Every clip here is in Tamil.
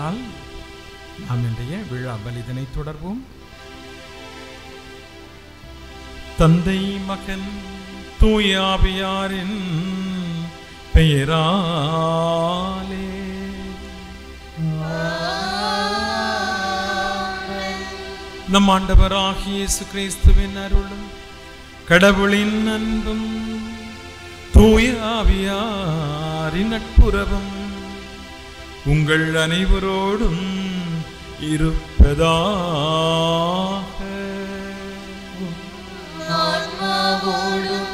என்றால் நாம் இன்றைய விழா பலிதனை தொடர்வோம் தந்தை மகன் தூயாவியாரின் பெயராலே நம் ஆண்டவராகிய இயேசு கிறிஸ்துவின் அருளும் கடவுளின் அன்பும் தூய ஆவியாரின் நட்புறவும் உங்கள் அனைவரோடும் இருப்பதாக ஆன்மாவோடும்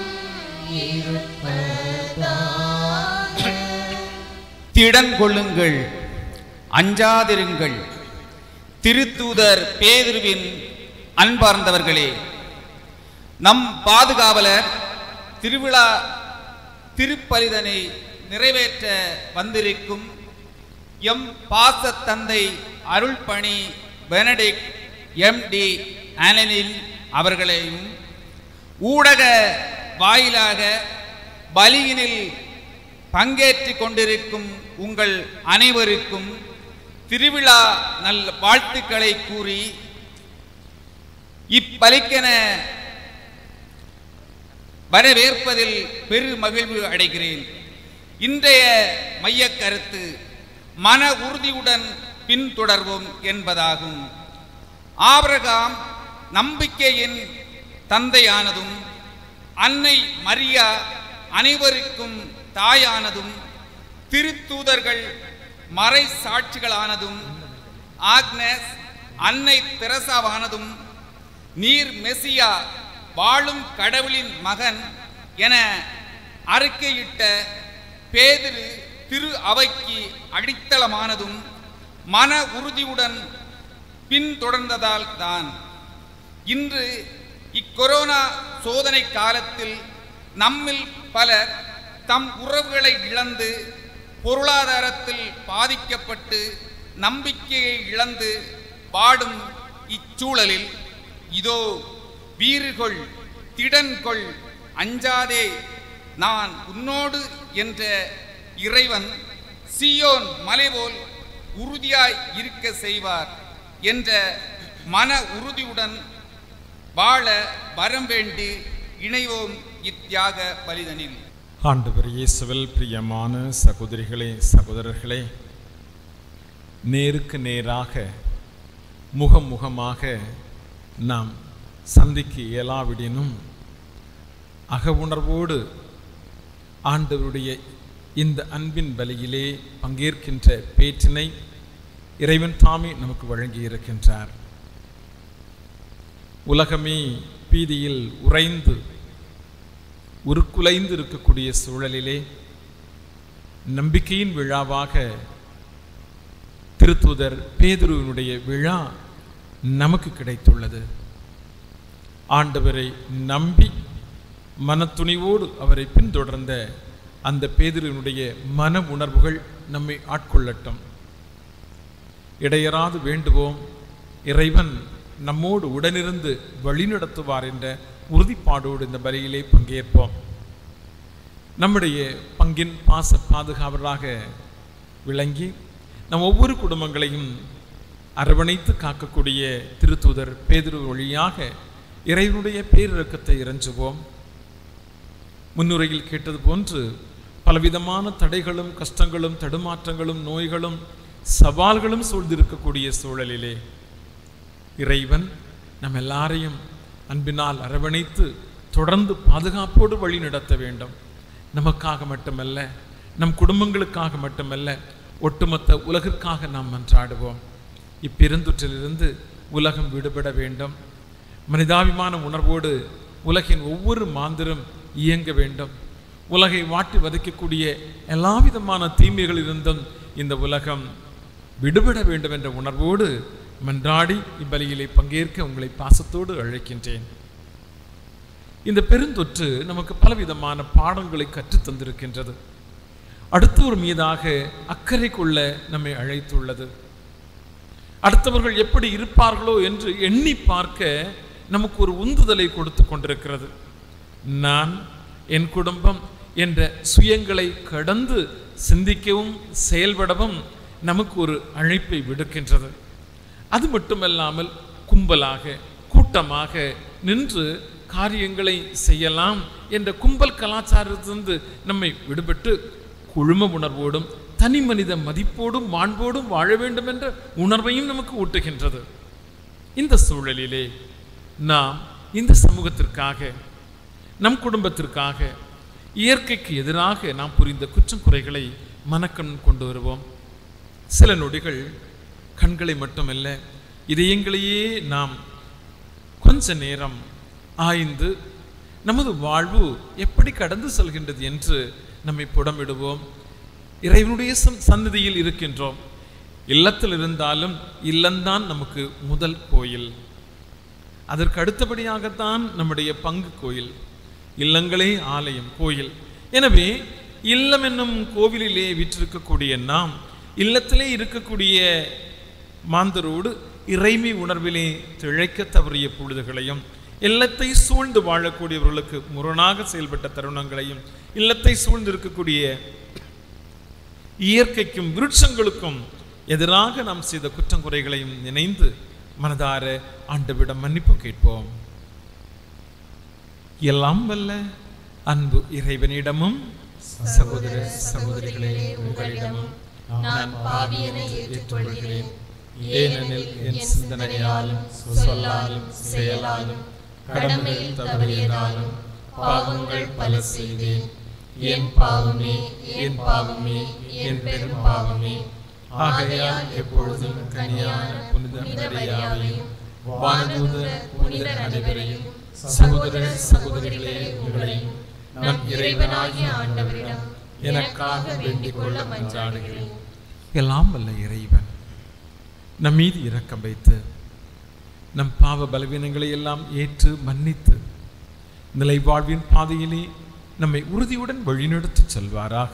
இருப்பதாக திடன் கொள்ளுங்கள் அஞ்சாதிருங்கள் திருத்தூதர் பேதுருவின் அன்பார்ந்தவர்களே நம் பாதுகாவலர் திருவிழா திருப்பலிதனை நிறைவேற்ற வந்திருக்கும் எம் பாசத் தந்தை அருள்பணி பெனடிக் எம் டி ஆனனில் அவர்களையும் ஊடக வாயிலாக பலியினில் பங்கேற்றுக் கொண்டிருக்கும் உங்கள் அனைவருக்கும் திருவிழா நல் வாழ்த்துக்களை கூறி இப்பலிக்கென வரவேற்பதில் பெரு மகிழ்வு அடைகிறேன் இன்றைய மையக் கருத்து மன உறுதியுடன் பின்தொடர்வோம் என்பதாகும் ஆபிரகாம் நம்பிக்கையின் தந்தையானதும் அன்னை மரியா அனைவருக்கும் தாயானதும் திருத்தூதர்கள் மறை சாட்சிகளானதும் ஆக்னஸ் அன்னை தெரசாவானதும் நீர் மெசியா வாழும் கடவுளின் மகன் என அறிக்கையிட்ட பேதிரு திரு அவைக்கு அடித்தளமானதும் மன உறுதியுடன் பின்தொடர்ந்ததால் தான் இன்று இக்கொரோனா சோதனை காலத்தில் நம்மில் பலர் தம் உறவுகளை இழந்து பொருளாதாரத்தில் பாதிக்கப்பட்டு நம்பிக்கையை இழந்து பாடும் இச்சூழலில் இதோ வீறுகொள் திடன்கொள் அஞ்சாதே நான் உன்னோடு என்ற இறைவன் சியோன் மலைபோல் உறுதியாய் இருக்க செய்வார் என்ற மன உறுதியுடன் வாழ வரம் வேண்டி இணைவோம் இத்தியாக பலிதனில் ஆண்டவர் இயேசுவில் பிரியமான சகோதரிகளே சகோதரர்களே நேருக்கு நேராக முகம் முகமாக நாம் சந்திக்க இயலாவிடினும் அக உணர்வோடு ஆண்டவருடைய இந்த அன்பின் பலியிலே பங்கேற்கின்ற பேற்றினை இறைவன் தாமே நமக்கு வழங்கி இருக்கின்றார் உலகமே பீதியில் உறைந்து உருக்குலைந்து இருக்கக்கூடிய சூழலிலே நம்பிக்கையின் விழாவாக திருத்தூதர் பேதுருவினுடைய விழா நமக்கு கிடைத்துள்ளது ஆண்டவரை நம்பி மனத்துணிவோடு அவரை பின்தொடர்ந்த அந்த பேதுருவினுடைய மன உணர்வுகள் நம்மை ஆட்கொள்ளட்டும் இடையராது வேண்டுவோம் இறைவன் நம்மோடு உடனிருந்து வழிநடத்துவார் என்ற உறுதிப்பாடோடு இந்த பலியிலே பங்கேற்போம் நம்முடைய பங்கின் பாச பாதுகாவலராக விளங்கி நம் ஒவ்வொரு குடும்பங்களையும் அரவணைத்து காக்கக்கூடிய திருத்தூதர் பேதுரு வழியாக இறைவனுடைய பேரிரக்கத்தை இறைஞ்சுவோம் முன்னுரையில் கேட்டது போன்று பலவிதமான தடைகளும் கஷ்டங்களும் தடுமாற்றங்களும் நோய்களும் சவால்களும் சூழ்ந்திருக்கக்கூடிய சூழலிலே இறைவன் நம் எல்லாரையும் அன்பினால் அரவணைத்து தொடர்ந்து பாதுகாப்போடு வழி நடத்த வேண்டும் நமக்காக மட்டுமல்ல நம் குடும்பங்களுக்காக மட்டுமல்ல ஒட்டுமொத்த உலகிற்காக நாம் மன்றாடுவோம் இப்பெருந்தொற்றிலிருந்து உலகம் விடுபட வேண்டும் மனிதாபிமான உணர்வோடு உலகின் ஒவ்வொரு மாந்திரம் இயங்க வேண்டும் உலகை வாட்டி வதைக்கக்கூடிய எல்லாவிதமான தீமைகளிலிருந்தும் இந்த உலகம் விடுபட வேண்டும் என்ற உணர்வோடு மன்றாடி இப்பலியிலே பங்கேற்க உங்களை பாசத்தோடு அழைக்கின்றேன் இந்த பெருந்தொற்று நமக்கு பலவிதமான பாடங்களை கற்றுத் தந்திருக்கின்றது அடுத்தவர் மீதாக அக்கறை கொள்ள நம்மை அழைத்துள்ளது அடுத்தவர்கள் எப்படி இருப்பார்களோ என்று எண்ணி பார்க்க நமக்கு ஒரு உந்துதலை கொடுத்து கொண்டிருக்கிறது நான் என் குடும்பம் என்ற சுயங்களை கடந்து சிந்திக்கவும் செயல்படவும் நமக்கு ஒரு அழைப்பை விடுக்கின்றது அது மட்டுமல்லாமல் கும்பலாக கூட்டமாக நின்று காரியங்களை செய்யலாம் என்ற கும்பல் கலாச்சாரத்திலிருந்து நம்மை விடுபட்டு குழும உணர்வோடும் தனி மனித மதிப்போடும் மாண்போடும் வாழ வேண்டும் என்ற உணர்வையும் நமக்கு ஊட்டுகின்றது இந்த சூழலிலே நாம் இந்த சமூகத்திற்காக நம் குடும்பத்திற்காக இயற்கைக்கு எதிராக நாம் புரிந்த குற்றம் குறைகளை மனக்கண் கொண்டு வருவோம் சில நொடிகள் கண்களை மட்டுமல்ல இதயங்களையே நாம் கொஞ்ச நேரம் ஆய்ந்து நமது வாழ்வு எப்படி கடந்து செல்கின்றது என்று நம்மை புடமிடுவோம் இறைவனுடைய சம்- சந்நிதியில் இருக்கின்றோம் இல்லத்தில் இருந்தாலும் இல்லம்தான் நமக்கு முதல் கோயில் அதற்கு அடுத்தபடியாகத்தான் நம்முடைய பங்கு கோயில் இல்லங்களே ஆலயம் கோயில் எனவே இல்லம் என்னும் கோவிலிலே வீற்றிருக்கக்கூடிய நாம் இல்லத்திலே இருக்கக்கூடிய மாந்தரோடு இறைமை உணர்விலே திளைக்க தவறிய பொழுதுகளையும் இல்லத்தை சூழ்ந்து வாழக்கூடியவர்களுக்கு முரணாக செயல்பட்ட தருணங்களையும் இல்லத்தை சூழ்ந்து இருக்கக்கூடிய இயற்கைக்கும் விருட்சங்களுக்கும் எதிராக நாம் செய்த குற்றங்குறைகளையும் நினைந்து மனதார ஆண்டவிடம் மன்னிப்பு கேட்போம் எல்லாம் வல்ல அன்பு இறைவனிடமும் சகோதர சகோதரிகளே உங்களிடமும் நான் பாவியனை ஏற்றுக்கொள்கிறேன் ஏனெனில் என் சிந்தனையாலும் சொல்லாலும் செயலாலும் கடமையில் தவறியதாலும் பாவங்கள் பல செய்தேன் என் பாவமே என் பாவமே என் பெரும் பாவமே ஆகையால் எப்பொழுதும் கனியான புனித மரியாதையும் வானதூத புனிதர் அனைவரையும் சகோதர சகோதரிகளே உங்களையும் நம் இறைவனாகிய ஆண்டவரிடம் எனக்காக வேண்டிக் கொள்ள மன்றாடுகிறேன் எல்லாம் வல்ல இறைவன் நம் மீது இரக்கம் வைத்து நம் பாவ பலவீனங்களை எல்லாம் ஏற்று மன்னித்து நிலை வாழ்வின் பாதையிலே நம்மை உறுதியுடன் வழிநடத்திச் செல்வாராக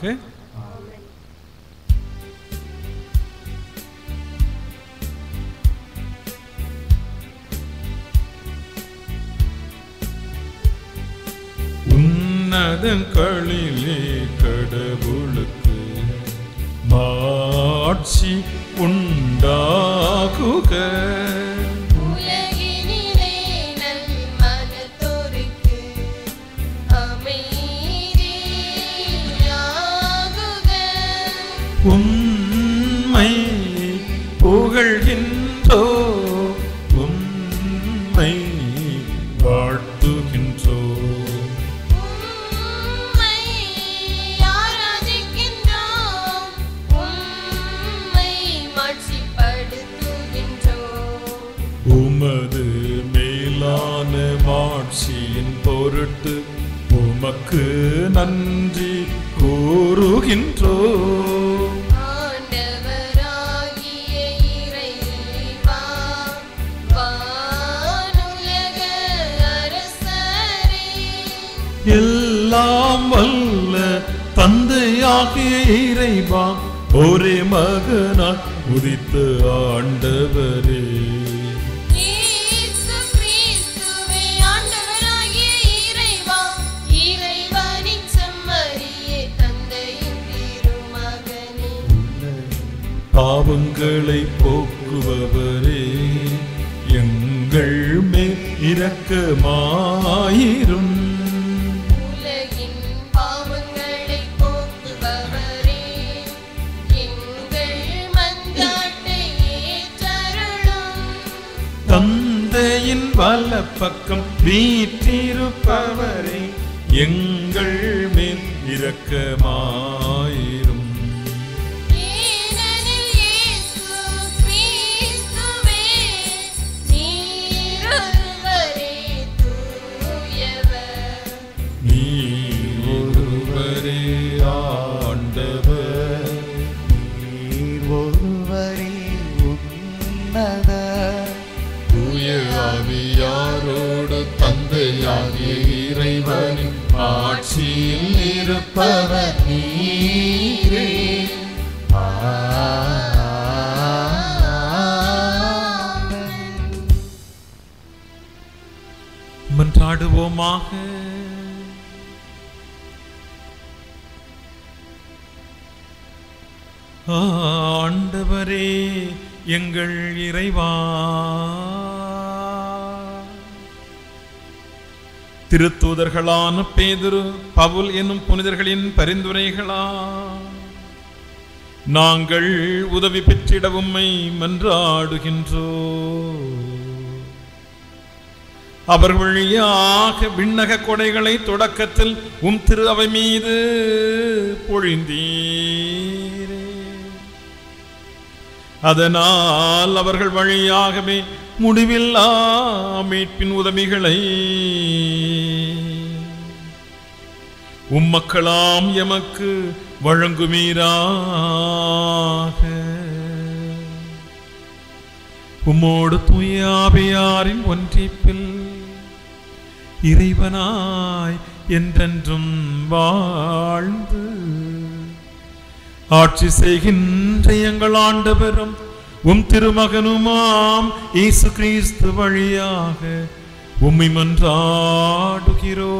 உன்னதங்களிலே கடவுளுக்கு மாட்சி உண்டாகுக உலகினிலே நல் மனத்தோருக்கு அமைதியாகுக. உம்மை புகழ்கின்றோ உம்மை வாழ்த்துகின்றோ உம்மை ஆராதிக்கின்றோம். உம்மை மாட்சிப்படுத்துகின்றோம். உமது மேலான மாட்சியின் பொருட்டு உமக்கு நன்றி கூறுகின்றோ ஆண்டவராகிய இறைவா, வானுலக அரசரே, எல்லாம் வல்ல தந்தையாகிய இறைவா ஒரே மகனாய் உதித்த ஆண்டவரே இயேசு கிறிஸ்துவே ஆண்டவராகிய இறைவா, இறைவனின் செம்மறியே தந்தையின் திருமகனே பாவங்களை போக்குபவரே எங்கள் மேல் இரக்கமாயிரும் உலகின் பாவங்களை போக்குபவரே எங்கள் மன்றாட்டை ஏற்றருளும் தந்தையின் வல பக்கம் வீற்றிருப்பவரே எங்கள் மேல் இரக்கமாயிரும் ஏனெனில் இயேசு கிறிஸ்துவே நீரொருவரே தூயவர் நீ ஒருவரே ஆண்டவர் நீர் ஒருவரே உன்னத தூய ஆவியாரோடு தந்தையாகிய இறைவனின் ஆட்சியில் இருப்பவர் நீரே மன்றாடுவோமாக ஆண்டவரே எங்கள் இறைவா திருத்தூதர்களான பேதுரு பவுல் என்னும் புனிதர்களின் பரிந்துரைகளா நாங்கள் உதவி பெற்றிட உம்மை மன்றாடுகின்றோ அவர் வழியாக விண்ணக கொடைகளை தொடக்கத்தில் உம் திரு அவை மீது பொழிந்தீரே அதனால் அவர்கள் வழியாகவே முடிவில்லா மீட்பின் உதவிகளை உம்மக்களாம் எமக்கு வழங்குமீராக உம்மோடு தூயாவியாரின் ஒன்றிப்பில் இறைவனாய் என்றென்றும் வாழ்ந்து ஆட்சி செய்கின்ற எங்கள் ஆண்டவரும் உம் திருமகனுமாம் இயேசு கிறிஸ்து வழியாக உம்மை மன்றாடுகிறோ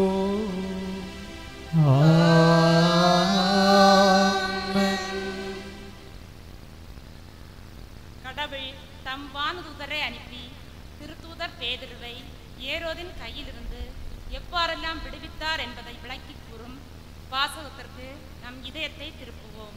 கடவுள் தம் வானதூதரை அனுப்பி திருத்தூதர் பேதுருவை ஏரோதின் கையிலிருந்து எவ்வாறெல்லாம் விடுவித்தார் என்பதை விளக்கி கூறும் வாசகத்திற்கு நம் இதயத்தை திருப்புவோம்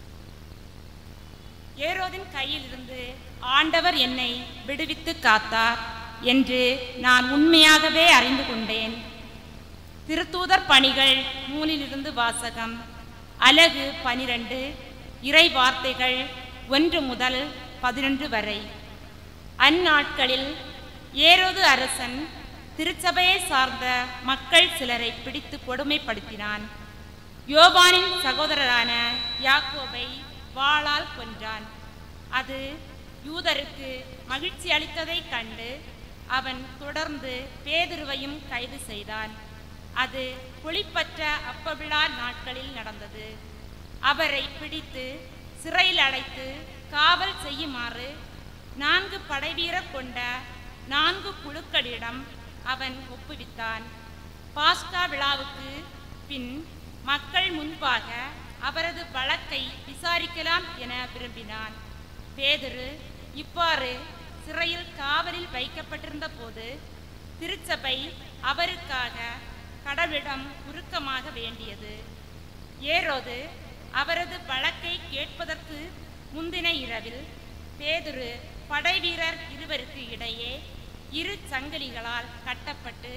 ஏரோதின் கையிலிருந்து ஆண்டவர் என்னை விடுவித்து காத்தார் என்று நான் உண்மையாகவே அறிந்து கொண்டேன் திருத்தூதர் பணிகள் நூலிலிருந்து வாசகம் அலகு பனிரெண்டு இறை வார்த்தைகள் ஒன்று முதல் பதினொன்று வரை அந்நாட்களில் ஏரோது அரசன் திருச்சபையை சார்ந்த மக்கள் சிலரை பிடித்து கொடுமைப்படுத்தினான் யோவானின் சகோதரரான யாக்கோபை வாளால் கொன்றான் அது யூதருக்கு மகிழ்ச்சி அளித்ததைக் கண்டு அவன் தொடர்ந்து பேதுருவையும் கைது செய்தான் அது புளிப்பற்ற அப்பவிழா நாட்களில் நடந்தது அவரை பிடித்து சிறையில் அடைத்து காவல் செய்யுமாறு நான்கு படைவீரர் கொண்ட நான்கு குழுக்களிடம் அவன் ஒப்புவித்தான் பாஸ்கா விழாவுக்கு பின் மக்கள் முன்பாக அவரது வழக்கை விசாரிக்கலாம் என விரும்பினான் பேதுரு இவ்வாறு சிறையில் காவலில் வைக்கப்பட்டிருந்த போது திருச்சபை அவருக்காக கடவுளிடம் உருக்கமாக வேண்டியது ஏரோது அவரது வழக்கை கேட்பதற்கு முந்தின இரவில் பேதுரு படைவீரர் இருவருக்கு இடையே இரு சங்கிலிகளால் கட்டப்பட்டு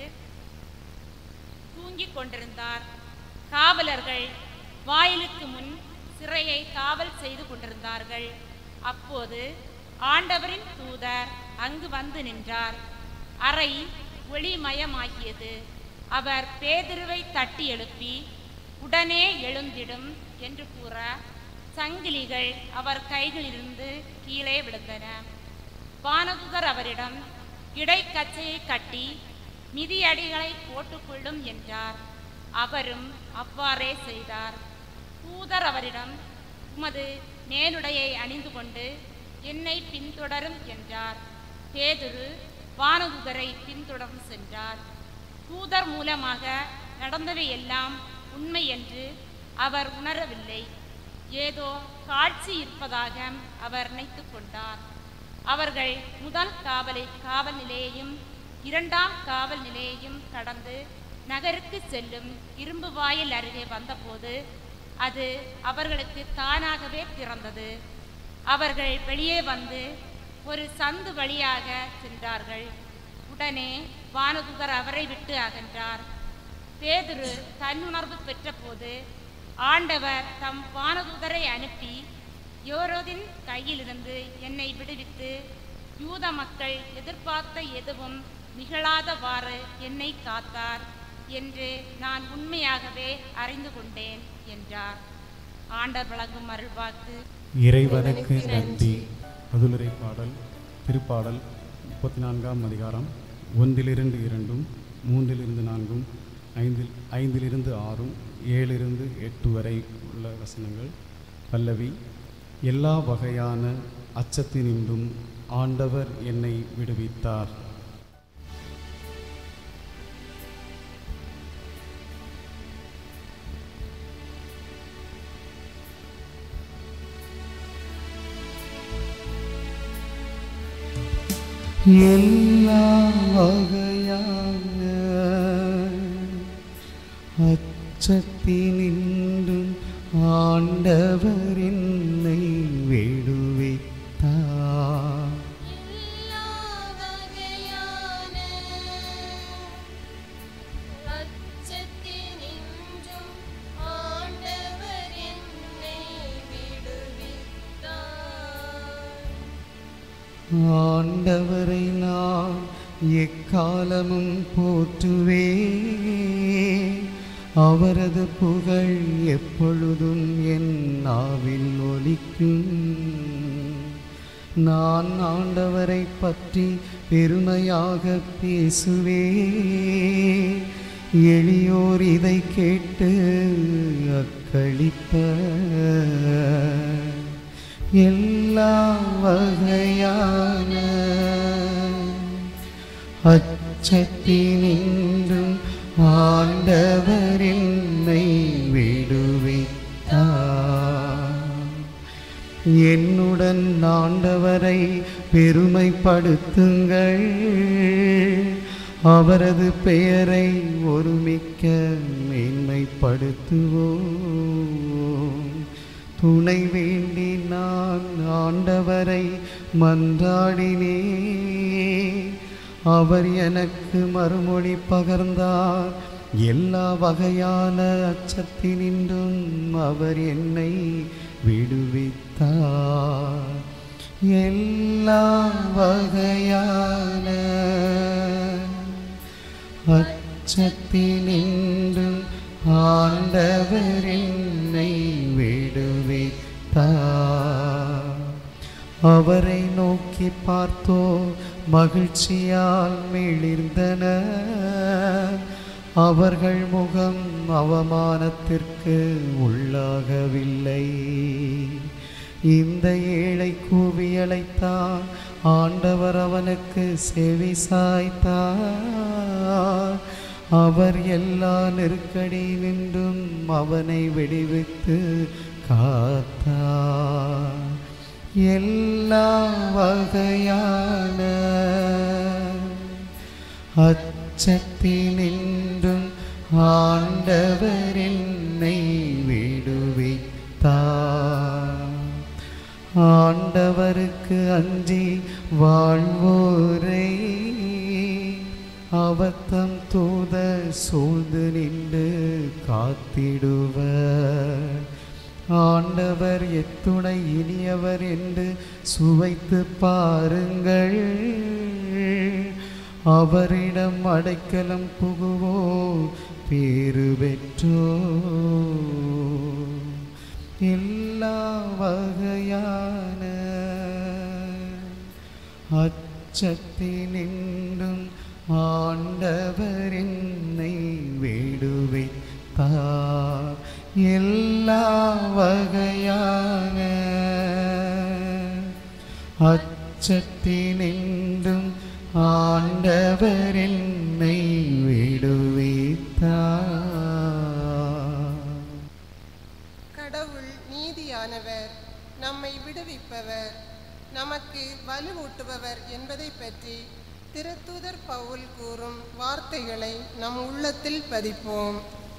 தூங்கிக் கொண்டிருந்தார் காவலர்கள் வாயிலுக்கு முன் சிறையை காவல் செய்து கொண்டிருந்தார்கள் அப்போது ஆண்டவரின் தூதர் அங்கு வந்து நின்றார் அறை ஒளிமயமாகியது அவர் பேதுருவை தட்டி எழுப்பி உடனே எழுந்திடும் என்று கூற சங்கிலிகள் அவர் கைகளிலிருந்து கீழே விழுந்தன வானதுதர் அவரிடம் இடைக்கச்சையை கட்டி மிதியடிகளை போட்டுக்கொள்ளும் என்றார் அவரும் அவ்வாறே செய்தார் தூதர் அவரிடம் உமது மேலுடையை அணிந்து கொண்டு என்னை பின்தொடரும் என்றார் பேதுரு வானதுதரை பின்தொடர்ந்து சென்றார் தூதர் மூலமாக நடந்தவை எல்லாம் உண்மை என்று அவர் உணரவில்லை ஏதோ காட்சி இருப்பதாக அவர் நினைத்து கொண்டார் அவர்கள் முதல் காவலை காவல் நிலையையும் இரண்டாம் காவல் நிலையையும் கடந்து நகருக்கு செல்லும் இரும்பு வாயில் அருகே வந்தபோது அது அவர்களுக்கு தானாகவே திறந்தது அவர்கள் வெளியே வந்து ஒரு சந்து வழியாக சென்றார்கள் உடனே வானதுதர் அவரை விட்டு அகன்றார் பேதுரு தன்னுணர்வு பெற்றபோது ஆண்டவர் தம் வானதுதரை அனுப்பி யோரோதின் கையிலிருந்து என்னை விடுவித்து யூத மக்கள் எதிர்பார்த்த எதுவும் நிகழாதவாறு என்னை காத்தார் என்று நான் உண்மையாகவே அறிந்து கொண்டேன் என்றார் ஆண்டர் வழங்கும் அருள்வாக்கு இறைவனுக்கு நன்றி மதுரை பாடல் திருப்பாடல் முப்பத்தி நான்காம் அதிகாரம் ஒன்றிலிருந்து இரண்டும் மூன்றிலிருந்து நான்கும் ஐந்தில் ஐந்திலிருந்து ஆறும் ஏழிலிருந்து எட்டு வரை உள்ள வசனங்கள் பல்லவி எல்லா வகையான அச்சத்தினின்றும் ஆண்டவர் என்னை விடுவித்தார் எல்லா வகையான அச்சத்தினின்றும் ஆண்டவர் என்னை விடுவித்தார் எல்லா வகையான அச்சத்தினின்றும் ஆண்டவர் என்னை விடுவித்தார் ஆண்டவரை நான் எக்காலமும் போற்றுவே அவரது புகழ் எப்பொழுதும் என் நாவில் ஒலிக்கும் நான் ஆண்டவரை பற்றி பெருமையாக பேசுவே எளியோர் இதை கேட்டு அக்களிப்ப எல்லா வகையான அச்சத்தினின்றும் ஆண்டவர் என்னை விடுவித்தார் என்னுடன் ஆண்டவரை பெருமைப்படுத்துங்கள் அவரது பெயரை ஒருமிக்க மேன்மைப்படுத்துவோம் துணை வேண்டி நான் ஆண்டவரை மன்றாடினே அவர் எனக்கு மறுமொழி பகர்ந்தார் எல்லா வகையான அச்சத்தினின்றும் அவர் என்னை விடுவித்தார் எல்லா வகையான அச்சத்தினின்றும் ஆண்டவர் என்னை விடுவித்தார் அவரை நோக்கி பார்த்தோ மகிழ்ச்சியால் மிளிர்ந்தன அவர்கள் முகம் அவமானத்திற்கு உள்ளாகவில்லை இந்த ஏழை கூவி அழைத்தார் ஆண்டவர் அவனுக்கு செவி சாய்த்தார் அவர் எல்லா நெருக்கடி நின்றும் அவனை விடுவித்து காத்தார் எல்லா வகையான அச்சத்தினின்றும் ஆண்டவர் என்னை விடுவித்தார் ஆண்டவருக்கு அஞ்சி வாழ்வோரை அவத்தம் தூத சூழ்ந்து நின்று காத்திடுவர் ஆண்டவர் எத்துணை இனியவர் என்று சுவைத்து பாருங்கள் அவரிடம் அடைக்கலம் புகுவோ பேறு பெற்றோ எல்லா வகையான அச்சத்தினின்றும் ஆண்டவர் என்னை விடுவித்தார் எல்லா வகையான அச்சத்தினின்றும் ஆண்டவர் என்னை விடுவித்தார் கடவுள் நீதியானவர் நம்மை விடுவிப்பவர் நமக்கு வலுவூட்டுபவர் என்பதை பற்றி திருத்தூதர் பவுல் கூறும் வார்த்தைகளை நம் உள்ளத்தில் பதிப்போம்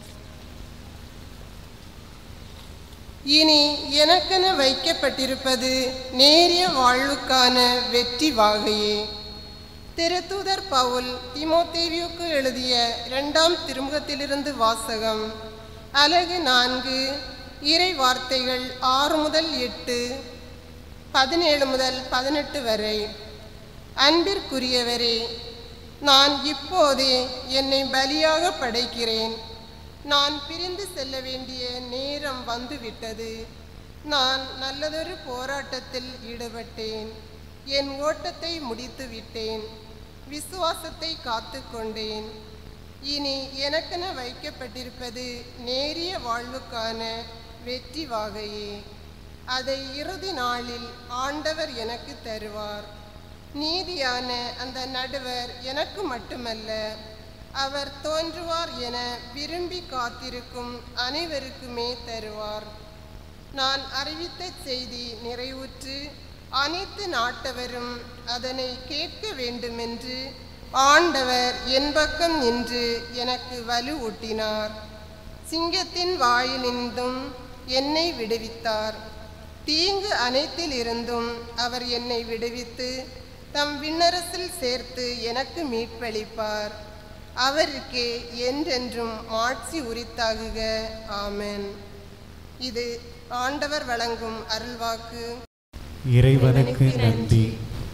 இனி எனக்கென வைக்கப்பட்டிருப்பது நேரிய வாழ்வுக்கான வெற்றி வாகையே திருத்தூதர் பவுல் திமோத்தேவியுக்கு எழுதிய இரண்டாம் திருமுகத்திலிருந்து வாசகம் அலகு நான்கு இறை வார்த்தைகள் ஆறு முதல் எட்டு பதினேழு முதல் பதினெட்டு வரை அன்பிற்குரியவரே நான் இப்போதே என்னை பலியாக படைக்கிறேன் நான் பிரிந்து செல்ல வேண்டிய நேரம் வந்துவிட்டது நான் நல்லதொரு போராட்டத்தில் ஈடுபட்டேன் என் ஓட்டத்தை முடித்து விட்டேன் விசுவாசத்தை காத்து கொண்டேன் இனி எனக்கென வைக்கப்பட்டிருப்பது நேரிய வாழ்வுக்கான வெற்றி வாகையே அதை இறுதி நாளில் ஆண்டவர் எனக்கு தருவார் நீதியான அந்த நடுவர் எனக்கு மட்டுமல்ல அவர் தோன்றுவார் என விரும்பி காத்திருக்கும் அனைவருக்குமே தருவார் நான் அறிவித்த செய்தி நிறைவுற்று அனைத்து நாட்டவரும் அதனை கேட்க வேண்டுமென்று ஆண்டவர் என் பக்கம் நின்று எனக்கு வலுவூட்டினார் சிங்கத்தின் வாயிலிருந்தும் என்னை விடுவித்தார் தீங்கு அனைத்திலிருந்தும் அவர் என்னை விடுவித்து தம் விண்ணரசில் சேர்த்து எனக்கு மீட்பளிப்பார் அவருக்கே என்றென்றும் மாட்சி உரித்தாகுக ஆமென் இது ஆண்டவர் வழங்கும் அருள்வாக்கு இறைவனுக்கு நன்றி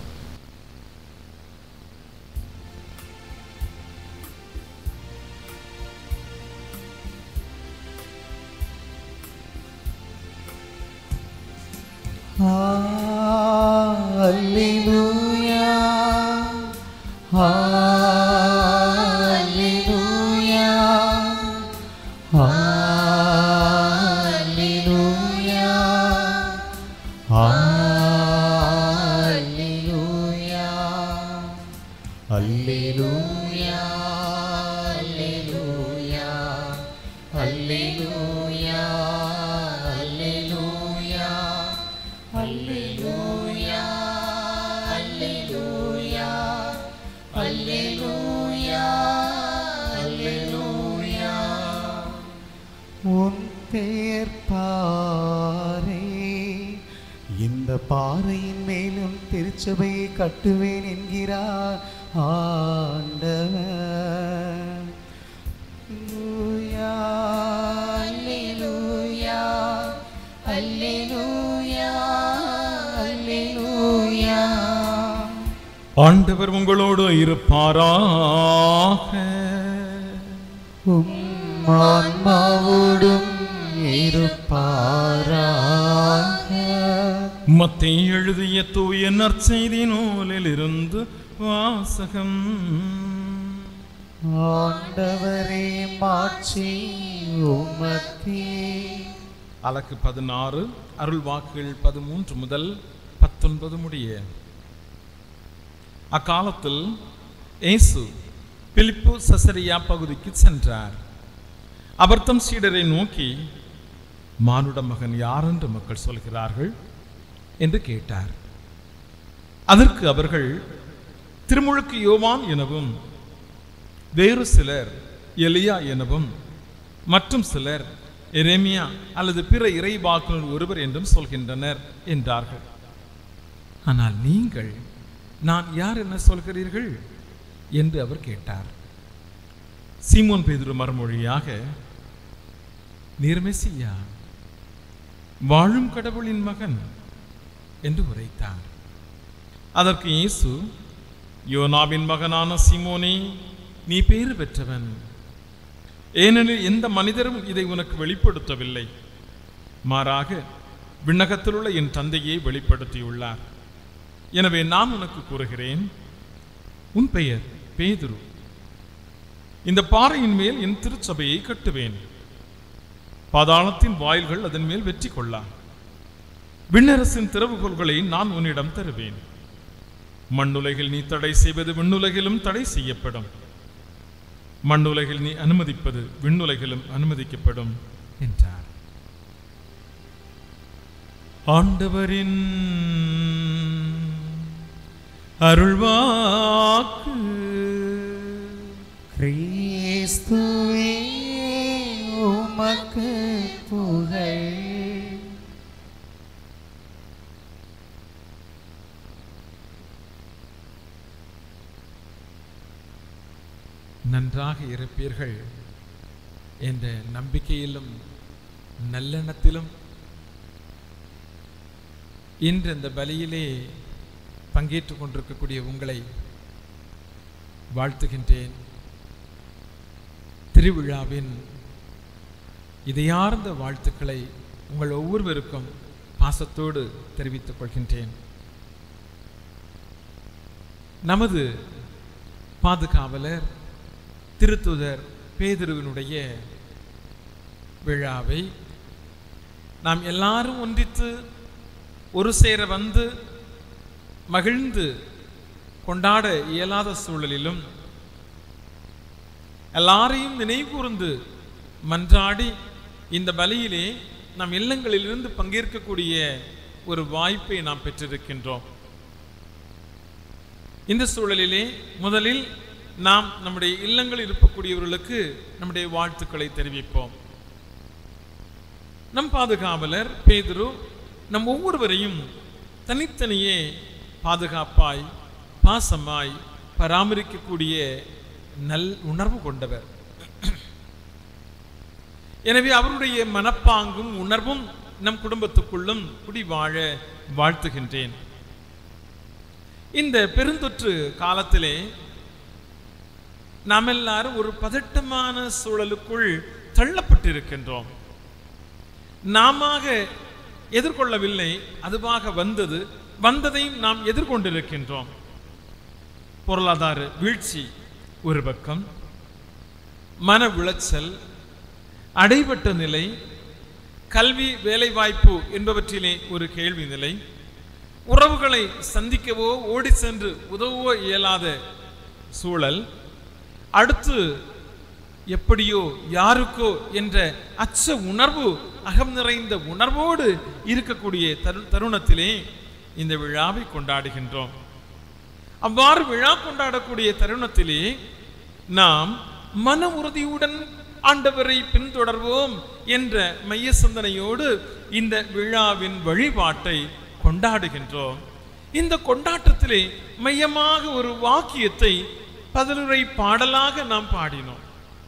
Hallelujah. Hallelujah. Hallelujah. Hallelujah. Hallelujah. Hallelujah. Hallelujah. Hallelujah. Hallelujah. Hallelujah. Hallelujah. Hallelujah. உன் பேர் பாறை இந்த பாறையின் மேலும் திருச்சபையை கட்டுவேன் என்கிறார் ஆண்டவர் Hallelujah, hallelujah, hallelujah, hallelujah. ஆண்டவர் உங்களோடு இருப்பாராக உம் ஆன்மாவோடும் இருப்பாராக மத்திய எழுதிய தூய நற்செய்தி நூலில் இருந்து வாசகம் ஆண்டவரே மாட்சி உமக்கே அலக்கு பதினாறு அருள் வாக்குகள் பதிமூன்று முதல் பத்தொன்பது முடிய அக்காலத்தில் இயேசு பிலிப்பு சசரியா பகுதிக்கு சென்றார் அவர் தம் சீடரை நோக்கி மானுட மகன் யார் என்று மக்கள் சொல்கிறார்கள் என்று கேட்டார் அதற்கு அவர்கள் திருமுழுக்கு யோவான் எனவும் வேறு சிலர் எலியா எனவும் மற்றும் சிலர் எரேமியா அல்லது பிற இறைவாக்குனர் ஒருவர் என்றும் சொல்கின்றனர் என்றார்கள் ஆனால் நீங்கள் நான் யார் என்ன சொல்கிறீர்கள் என்று அவர் கேட்டார் சீமோன் பேதுரு மறுமொழியாக நீர் மெசியா வாழும் கடவுளின் மகன் என்று உரைத்தார் அதற்கு இயேசு யோனாவின் மகனான சீமோனே நீ பேறு பெற்றவன் ஏனெனில் எந்த மனிதரும் இதை உனக்கு வெளிப்படுத்தவில்லை மாறாக விண்ணகத்தில் உள்ள என் தந்தையை வெளிப்படுத்தியுள்ளார் எனவே நான் உனக்கு கூறுகிறேன் உன் பெயர் பேதுரு இந்த பாறையின் மேல் என் திருச்சபையை கட்டுவேன் பாதாளத்தின் வாயில்கள் அதன் மேல் வெற்றி கொள்ளா விண்ணரசின் திறவுகோல்களை நான் உன்னிடம் தருவேன் மண்ணுலகில் நீ தடை செய்வது விண்ணுலகிலும் தடை செய்யப்படும் மண்ணுலகில் நீ அனுமதிப்பது விண்ணுலகிலும் அனுமதிக்கப்படும் என்றார் ஆண்டவரின் அருள்வாக்கு கிறிஸ்துவே உமக்கு புகழ் நன்றாக இருப்பீர்கள் என்ற நம்பிக்கையிலும் நல்லெண்ணத்திலும் இன்று இந்த பலியிலே பங்கேற்றுக் கொண்டிருக்கக்கூடிய உங்களை வாழ்த்துகின்றேன் திருவிழாவின் இதயார்ந்த வாழ்த்துக்களை உங்கள் ஒவ்வொருவருக்கும் பாசத்தோடு தெரிவித்துக் கொள்கின்றேன் நமது பாதுகாவலர் திருத்துதர் பேதுருவினுடைய விழாவை நாம் எல்லாரும் ஒன்றித்து ஒரு சேர வந்து மகிழ்ந்து கொண்டாட இயலாத சூழலிலும் எல்லாரையும் நினைகூர்ந்து மன்றாடி இந்த பலியிலே நம் இல்லங்களிலிருந்து பங்கேற்கக்கூடிய ஒரு வாய்ப்பை நாம் பெற்றிருக்கின்றோம் இந்த சூழலிலே முதலில் நாம் நம்முடைய இல்லங்களில் இருக்கக்கூடியவர்களுக்கு நம்முடைய வாழ்த்துக்களை தெரிவிப்போம் நம் பாதுகாவலர் பேதுரு நம் ஒவ்வொருவரையும் தனித்தனியே பாதுகாப்பாய் பாசமாய் பராமரிக்கக்கூடிய நல் உணர்வு கொண்டவர் எனவே அவருடைய மனப்பாங்கும் உணர்வும் நம் குடும்பத்துக்குள்ளும் குடிவாழ வாழ்த்துகின்றேன் இந்த பெருந்தொற்று காலத்திலே நாம் எல்லாரும் ஒரு பதட்டமான சூழலுக்குள் தள்ளப்பட்டிருக்கின்றோம் நாம எதிர்கொள்ளவில்லை அதுவாக வந்தது வந்ததையும் நாம் எதிர்கொண்டிருக்கின்றோம் பொருளாதார வீழ்ச்சி ஒரு பக்கம் மன விளைச்சல் அடைபட்ட நிலை கல்வி வேலைவாய்ப்பு என்பவற்றிலே ஒரு கேள்வி நிலை உறவுகளை சந்திக்கவோ ஓடி சென்று உதவவோ இயலாத சூழல் அடுத்து எப்படியோ யாருக்கோ என்ற அச்ச உணர்வு அகம் நிறைந்த உணர்வோடு இருக்கக்கூடிய தரு தருணத்திலே இந்த விழாவை கொண்டாடுகின்றோம் அவ்வாறு விழா கொண்டாடக்கூடிய தருணத்திலே நாம் மன உறுதியுடன் ஆண்டவரை பின்தொடர்வோம் என்ற மைய சிந்தனையோடு இந்த விழாவின் வழிபாட்டை கொண்டாடுகின்றோம் இந்த கொண்டாட்டத்திலே மையமாக ஒரு வாக்கியத்தை பதிலுரை பாடலாக நாம் பாடினோம்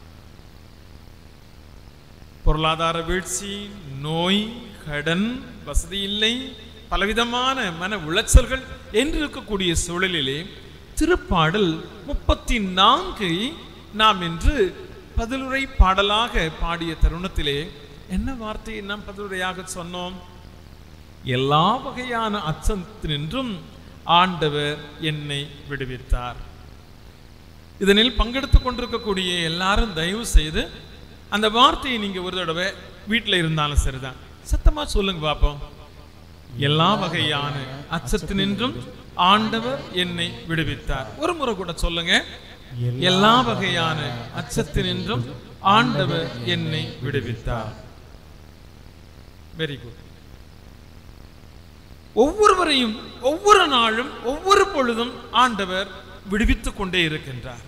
பொருளாதார வீழ்ச்சி நோய் கடன் வசதி இல்லை பலவிதமான மன உளைச்சல்கள் என்று இருக்கக்கூடிய சூழலிலே திருப்பாடல் முப்பத்தி நான்கை நாம் இன்று பதிலுரை பாடலாக பாடிய தருணத்திலே என்ன வார்த்தையை நாம் பதிலுரையாக சொன்னோம் எல்லா வகையான அச்சத்தினின்றும் ஆண்டவர் என்னை விடுவித்தார் இதனில் பங்கெடுத்துக் கொண்டிருக்கக்கூடிய எல்லாரும் தயவு செய்து அந்த வார்த்தையை நீங்க ஒரு தடவை வீட்டில் இருந்தாலும் சரிதான் சத்தமா சொல்லுங்க பாப்போம் எல்லா வகையான அச்சத்தினின்றும் ஆண்டவர் என்னை விடுவித்தார் ஒரு முறை கூட சொல்லுங்க எல்லா வகையான அச்சத்தினின்றும் ஆண்டவர் என்னை விடுவித்தார் வெரி குட் ஒவ்வொருவரையும் ஒவ்வொரு நாளும் ஒவ்வொரு பொழுதும் ஆண்டவர் விடுவித்துக் கொண்டே இருக்கின்றார்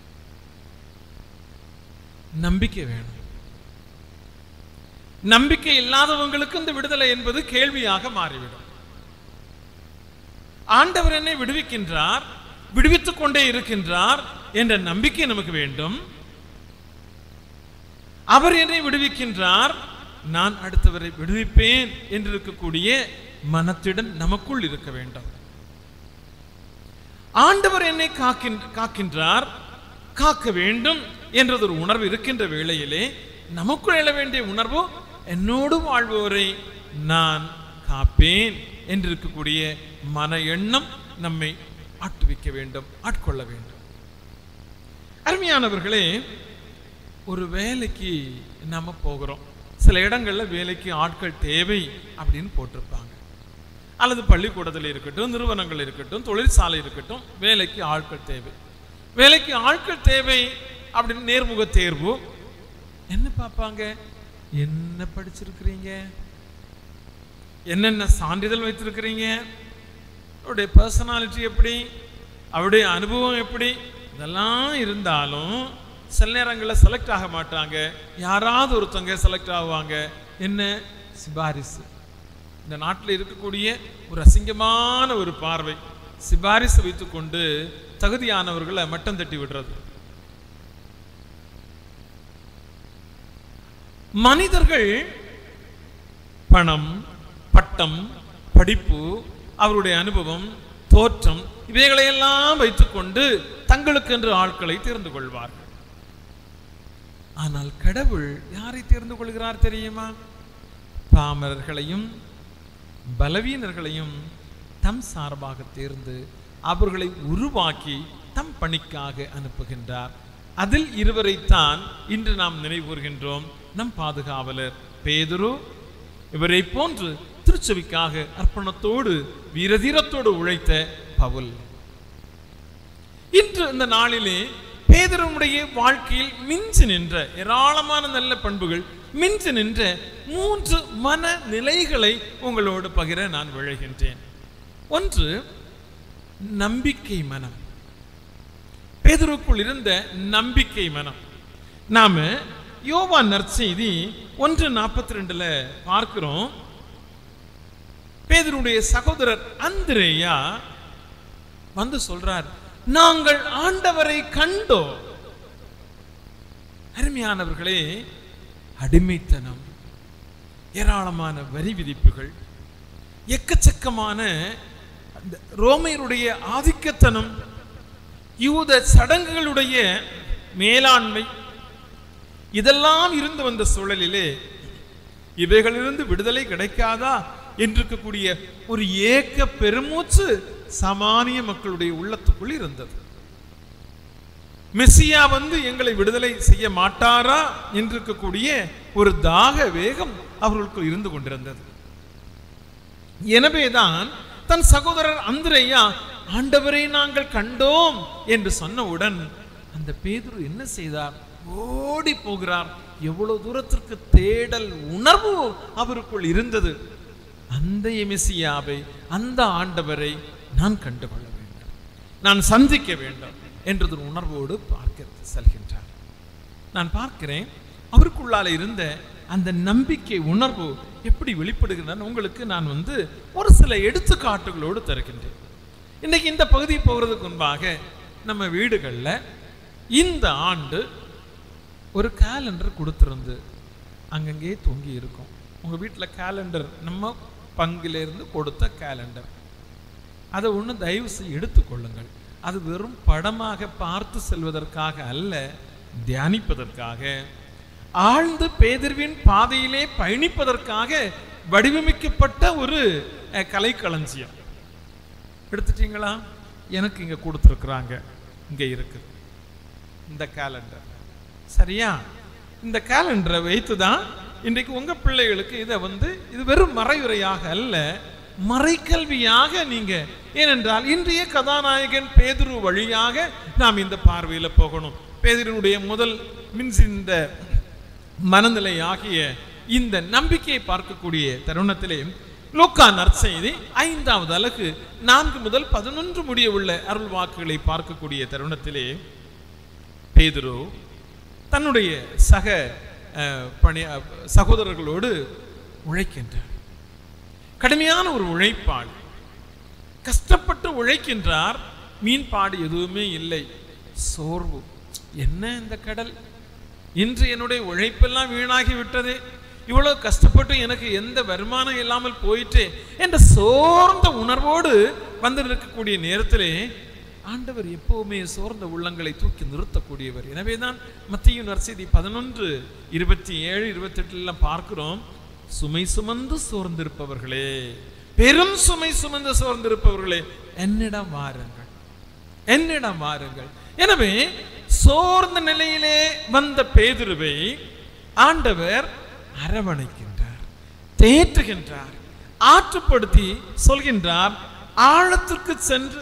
நம்பிக்கை வேணும் நம்பிக்கை இல்லாதவங்களுக்கு இந்த விடுதலை என்பது கேள்வியாக மாறிவிடும் ஆண்டவர் என்னை விடுவிக்கின்றார் விடுவித்துக் கொண்டே இருக்கின்றார் என்ற நம்பிக்கை நமக்கு வேண்டும் அவர் என்னை விடுவிக்கின்றார் நான் அடுத்தவரை விடுவிப்பேன் என்று இருக்கக்கூடிய மனத்துடன் நமக்குள் இருக்க வேண்டும் ஆண்டவர் என்னை காக்கின் காக்கின்றார் காக்க வேண்டும் என்றது ஒரு உணர்வு இருக்கின்ற வேளையிலே நமக்குள் எழ வேண்டிய உணர்வு என்னோடு வாழ்பவரை நான் காப்பேன் என்று இருக்கக்கூடிய மன எண்ணம் நம்மை ஆட்டுவிக்க வேண்டும் ஆட்கொள்ள வேண்டும் அருமையானவர்களே ஒரு வேலைக்கு நம்ம போகிறோம் சில இடங்கள்ல வேலைக்கு ஆட்கள் தேவை அப்படின்னு போட்டிருப்பாங்க அல்லது பள்ளிக்கூடத்தில் இருக்கட்டும் நிறுவனங்கள் இருக்கட்டும் தொழிற்சாலை இருக்கட்டும் வேலைக்கு ஆட்கள் தேவை வேலைக்கு ஆட்கள் தேவை அப்படின்னு நேர்முக தேர்வு என்ன பார்ப்பாங்க என்ன படிச்சிருக்கிறீங்க என்னென்ன சான்றிதழ் வைத்திருக்கிறீங்க அவருடைய பர்சனாலிட்டி எப்படி அவருடைய அனுபவம் எப்படி இதெல்லாம் இருந்தாலும் சில நேரங்களில் செலக்ட் ஆக மாட்டாங்க யாராவது ஒருத்தவங்க செலக்ட் ஆகுவாங்க என்ன சிபாரிசு இந்த நாட்டில் இருக்கக்கூடிய ஒரு அசிங்கமான ஒரு பார்வை சிபாரிசு வைத்துக்கொண்டு தகுதியானவர்களை மட்டம் தட்டி விடுறது மனிதர்கள் பணம் பட்டம் படிப்பு அவருடைய அனுபவம் தோற்றம் இவைகளையெல்லாம் வைத்துக்கொண்டு தங்களுக்கென்று ஆட்களை தேர்ந்து கொள்வார்கள் ஆனால் கடவுள் யாரை தேர்ந்து கொள்கிறார் தெரியுமா பாமரர்களையும் பலவீனர்களையும் தம் சார்பாக தேர்ந்து அவர்களை உருவாக்கி தம் பணிக்காக அனுப்புகின்றார் அதில் இருவரைத்தான் இன்று நாம் நினைவுகூர்கின்றோம் நம் பாதுகாவலர் பேதுரு இவரை போன்று திருச்செவிக்காக அர்ப்பணத்தோடு வீரதீரத்தோடு உழைத்த பவுல் இன்று இந்த நாளிலே பேதருடைய வாழ்க்கையில் மிஞ்சி நின்ற ஏராளமான நல்ல பண்புகள் மிஞ்சி நின்ற மூன்று மன நிலைகளை உங்களோடு பகிர நான் விழைகின்றேன் ஒன்று நம்பிக்கை மனம் பேதுருக்குள் இருந்த நம்பிக்கை மனம் நாம யோவான் நற்செய்தி ஒன்று நாற்பத்தி ரெண்டுல பார்க்கிறோம் பேதருடைய சகோதரர் அந்திரேயா வந்து சொல்றார் நாங்கள் ஆண்டவரை கண்டோம் அருமையானவர்களே அடிமைத்தனம் ஏராளமான வரி விதிப்புகள் எக்கச்சக்கமான அந்த ரோமையருடைய ஆதிக்கத்தனம் யூத சடங்குகளுடைய மேலாண்மை இதெல்லாம் இருந்து வந்த சூழலிலே இவைகளிலிருந்து விடுதலை கிடைக்காதா என்றிருக்கக்கூடிய ஒரு ஏக்க பெருமூச்சு சாமானிய மக்களுடைய உள்ளத்துக்குள் இருந்தது மெஸ்ஸியா வந்து எங்களை விடுதலை செய்ய மாட்டாரா என்றிருக்கக்கூடிய ஒரு தாக வேகம் அவர்களுக்கு இருந்து கொண்டிருந்தது எனவேதான் தன் சகோதரர் அந்திரையா ஆண்டவரை நாங்கள் கண்டோம் என்று சொன்னவுடன் அந்த பேதுரு என்ன செய்தார் ஓடி போகிறார் எவ்வளவு தூரத்திற்கு தேடல் உணர்வு அவருக்குள் இருந்தது அந்த எமிசியாவை அந்த ஆண்டவரை நான் கண்டுகொள்ள வேண்டும் நான் சந்திக்க வேண்டும் என்றது ஒரு உணர்வோடு பார்க்க செல்கின்றார் நான் பார்க்கிறேன் அவருக்குள்ளால இருந்த அந்த நம்பிக்கை உணர்வு எப்படி வெளிப்படுகிறது உங்களுக்கு நான் வந்து ஒரு சில எடுத்துக்காட்டுகளோடு தருகின்றேன் இன்னைக்கு இந்த பகுதி போகிறதுக்கு முன்பாக நம்ம வீடுகளில் இந்த ஆண்டு ஒரு கேலண்டர் கொடுத்துருந்து அங்கங்கே தொங்கி இருக்கும் உங்கள் வீட்டில் கேலண்டர் நம்ம பங்கிலிருந்து கொடுத்த கேலண்டர் அதை ஒன்று தயவு செய்து எடுத்துக்கொள்ளுங்கள் அது வெறும் படமாக பார்த்து செல்வதற்காக அல்ல தியானிப்பதற்காக ஆழ்ந்து பேதிர்வின் பாதையிலே பயணிப்பதற்காக வடிவமைக்கப்பட்ட ஒரு அஹ், கலைக்களஞ்சியம் எடுத்துட்டீங்களா எனக்கு இங்க கொடுத்துருக்குறாங்க இங்க இருக்கு இந்த கேலண்டர் சரியா இந்த கேலண்டரை வைத்து தான் இன்றைக்கு உங்க பிள்ளைகளுக்கு இதை வந்து இது வெறும் மறையுறையாக அல்ல மறைக்கல்வியாக நீங்க ஏனென்றால் இன்றைய கதாநாயகன் பேதுரு வழியாக நாம் இந்த பார்வையில போகணும் பேதுருனுடைய முதல் மின்சிந்த மனநிலை ஆகிய இந்த நம்பிக்கையை பார்க்கக்கூடிய தருணத்திலே லூக்கா நற்செய்தி ஐந்தாவது அலகு நான்கு முதல் பதினொன்று முடிய உள்ள அருள் வாக்குகளை பார்க்கக்கூடிய தருணத்திலே பேதுரு தன்னுடைய சக அஹ், பணி அஹ், சகோதரர்களோடு உழைக்கின்றார் கடுமையான ஒரு உழைப்பாள் கஷ்டப்பட்டு உழைக்கின்றார் மீன்பாடு எதுவுமே இல்லை சோர்வு என்ன இந்த கடல் இன்று என்னுடைய உழைப்பெல்லாம் வீணாகி விட்டது இவ்வளவு கஷ்டப்பட்டு எனக்கு எந்த வருமானம் இல்லாமல் போயிட்டே என்ற சோர்ந்த உணர்வோடு வந்து இருக்கக்கூடிய நேரத்திலே ஆண்டவர் எப்பவுமே சோர்ந்த உள்ளங்களை தூக்கி நிறுத்தக்கூடியவர் எனவேதான் மத்திய நற்செய்தி பதினொன்று இருபத்தி ஏழு இருபத்தி எல்லாம் பார்க்கிறோம் சுமை சுமந்து சோர்ந்திருப்பவர்களே பெரும் சுமை சுமந்து சோர்ந்திருப்பவர்களே என்னிடம் வாருங்கள் என்னிடம் வாருங்கள் எனவே சோர்ந்த நிலையிலே வந்த பேதுருவை ஆண்டவர் அரவணைக்கின்றார் தேற்றுகின்றார் ஆற்றுப்படுத்தி சொல்கின்றார் ஆழத்திற்கு சென்று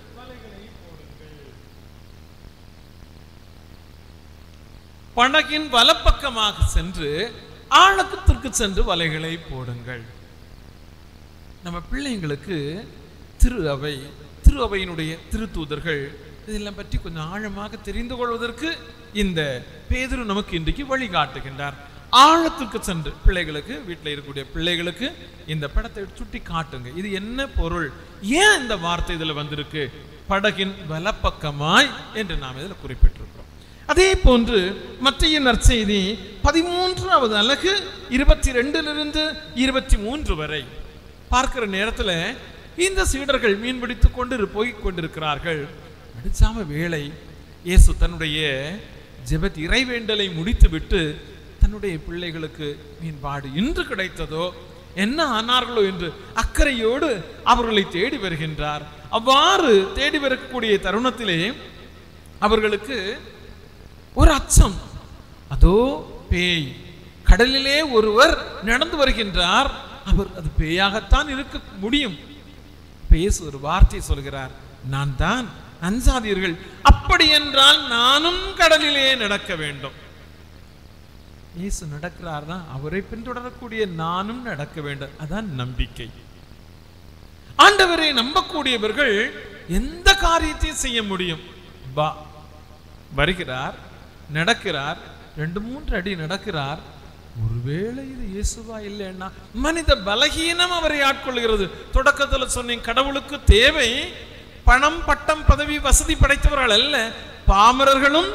படகின் வலப்பக்கமாக சென்று ஆழக்கத்திற்கு சென்று வலைகளை போடுங்கள் நம்ம பிள்ளைங்களுக்கு திரு அவை திரு அவையினுடைய திருத்தூதர்கள் இதெல்லாம் பற்றி கொஞ்சம் ஆழமாக தெரிந்து கொள்வதற்கு இந்த பேதுரு நமக்கு இன்றைக்கு வழிகாட்டுகின்றார் ஆழத்துக்கு சென்று பிள்ளைகளுக்கு வீட்டில் இருக்கக்கூடிய பிள்ளைகளுக்கு இந்த படத்தை சுட்டி காட்டுங்க இது என்ன பொருள் ஏன் இந்த வார்த்தை இதுல வந்திருக்கு படகின் வலப்பக்கமாய் என்று நாம் இதில் குறிப்பிட்டிருக்கிறோம் அதே போன்று மத்திய நற்செய்தி பதிமூன்றாவது அலகு இருபத்தி ரெண்டிலிருந்து இருபத்தி மூன்று வரை பார்க்கிற நேரத்துல இந்த சீடர்கள் மீன் பிடித்துக் கொண்டு போய் கொண்டிருக்கிறார்கள் நடுச்சாம வேளை இயேசு தன்னுடைய ஜெபத் இறைவேண்டலை முடித்துவிட்டு தன்னுடைய பிள்ளைகளுக்கு மீன்பாடு இன்று கிடைத்ததோ என்ன ஆனார்களோ என்று அக்கறையோடு அவர்களை தேடி வருகின்றார் அவ்வாறு தேடி வரக்கூடிய தருணத்திலே அவர்களுக்கு ஒரு அச்சம் அதோ பேய் கடலிலே ஒருவர் நடந்து வருகின்றார் அவர் அது பேயாகத்தான் இருக்க முடியும் பேசு ஒரு வார்த்தை சொல்கிறார் நான் தான் அஞ்சாதீர்கள் அப்படி என்றால் நானும் கடலிலே நடக்க வேண்டும் இயேசு நடக்கிறார் தான் அவரை பின்தொடரக்கூடிய நானும் நடக்க வேண்டும் அதான் நம்பிக்கை ஆண்டவரை நம்பக்கூடியவர்கள் எந்த காரியத்தையும் செய்ய முடியும் வா வருகிறார் நடக்கிறார் ரெண்டு மூன்று அடி நடக்கிறார் ஒருவேளை இது இயேசுவா இல்லைன்னா மனித பலகீனம் அவரை ஆட்கொள்கிறது தொடக்கத்துல சொன்னேன் கடவுளுக்கு தேவை பணம் பட்டம் பதவி வசதி படைத்தவர்கள் அல்ல பாமரர்களும்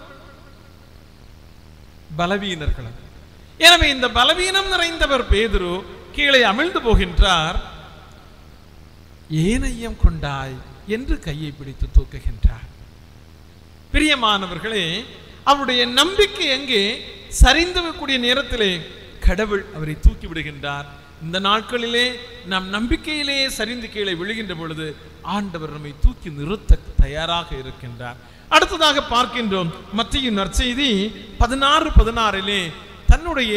பலவீனர்களும் எனவே இந்த பலவீனம் நிறைந்தவர் பேதுரு கீழே அமிழ்ந்து போகின்றார் ஏன் ஐயம் கொண்டாய் என்று கையை பிடித்து தூக்குகின்றார் பிரியமானவர்களே அவருடைய நம்பிக்கை எங்கே சரிந்து கூடிய நேரத்திலே கடவுள் அவரை தூக்கி விடுகின்றார் இந்த நாட்களிலே நாம் நம்பிக்கையிலேயே சரிந்து கீழே விழுகின்ற பொழுது ஆண்டவர் நம்மை தூக்கி நிறுத்த தயாராக இருக்கின்றார் அடுத்ததாக பார்க்கின்றோம் மத்திய நற்செய்தி பதினாறு பதினாறிலே தன்னுடைய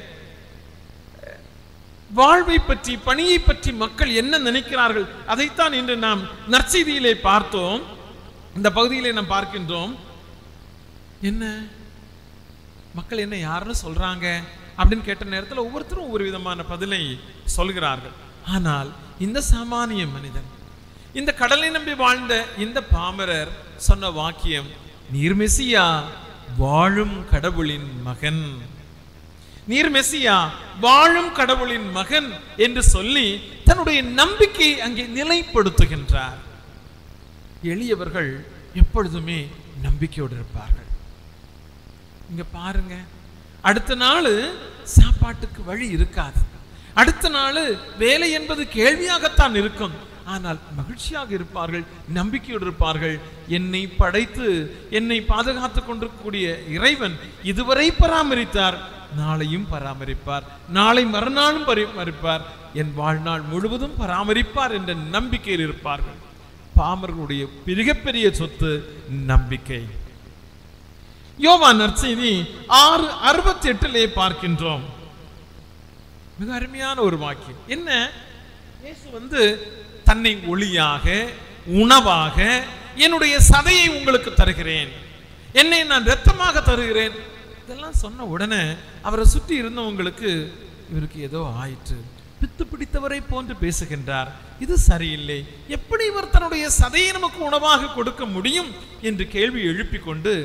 வாழ்வை பற்றி பணியை பற்றி மக்கள் என்ன நினைக்கிறார்கள் அதைத்தான் இன்று நாம் நற்செய்தியிலே பார்த்தோம் இந்த பகுதியிலே நாம் பார்க்கின்றோம் என்ன மக்கள் என்ன யாருன்னு சொல்றாங்க அப்படின்னு கேட்ட நேரத்தில் ஒவ்வொருத்தரும் ஒவ்வொரு விதமான பதிலை சொல்கிறார்கள் ஆனால் இந்த சாமானிய மனிதன் இந்த கடலை நம்பி வாழ்ந்த இந்த பாமரர் சொன்ன வாக்கியம் நீர் மெசியா வாழும் கடவுளின் மகன் நீர் மெசியா வாழும் கடவுளின் மகன் என்று சொல்லி தன்னுடைய நம்பிக்கையை அங்கே நிலைப்படுத்துகின்றார் எளியவர்கள் எப்பொழுதுமே நம்பிக்கையோடு இருப்பார்கள் இங்க பாருங்க அடுத்த நாள் சாப்பாட்டுக்கு வழி இருக்காது அடுத்த நாள் வேலை என்பது கேள்வியாகத்தான் இருக்கும் ஆனால் மகிழ்ச்சியாக இருப்பார்கள் நம்பிக்கையோடு இருப்பார்கள் என்னை படைத்து என்னை பாதுகாத்து கொண்டிருக்கக்கூடிய இறைவன் இதுவரை பராமரித்தார் நாளையும் பராமரிப்பார் நாளை மறுநாளும் பராமரிப்பார் என் வாழ்நாள் முழுவதும் பராமரிப்பார் என்ற நம்பிக்கையில் இருப்பார்கள் பாமர்களுடைய மிகப்பெரிய சொத்து நம்பிக்கை யோவான் நற்செய்தி ஆறு அறுபத்தி எட்டிலே பார்க்கின்றோம் மிக அருமையான ஒரு வாக்கியம் என்ன இயேசு வந்து தன்னை ஒளியாக உணவாக என்னுடைய சதையை உங்களுக்கு தருகிறேன் என்னை நான் இரத்தமாக தருகிறேன் இதெல்லாம் சொன்ன உடனே அவரை சுற்றி இருந்தவங்களுக்கு இவருக்கு ஏதோ ஆயிற்று பித்து பிடித்தவரை போன்று பேசுகின்றார் இது சரியில்லை எப்படி இவர் தன்னுடைய சதையை நமக்கு உணவாக கொடுக்க முடியும் என்று கேள்வி எழுப்பிக் கொண்டு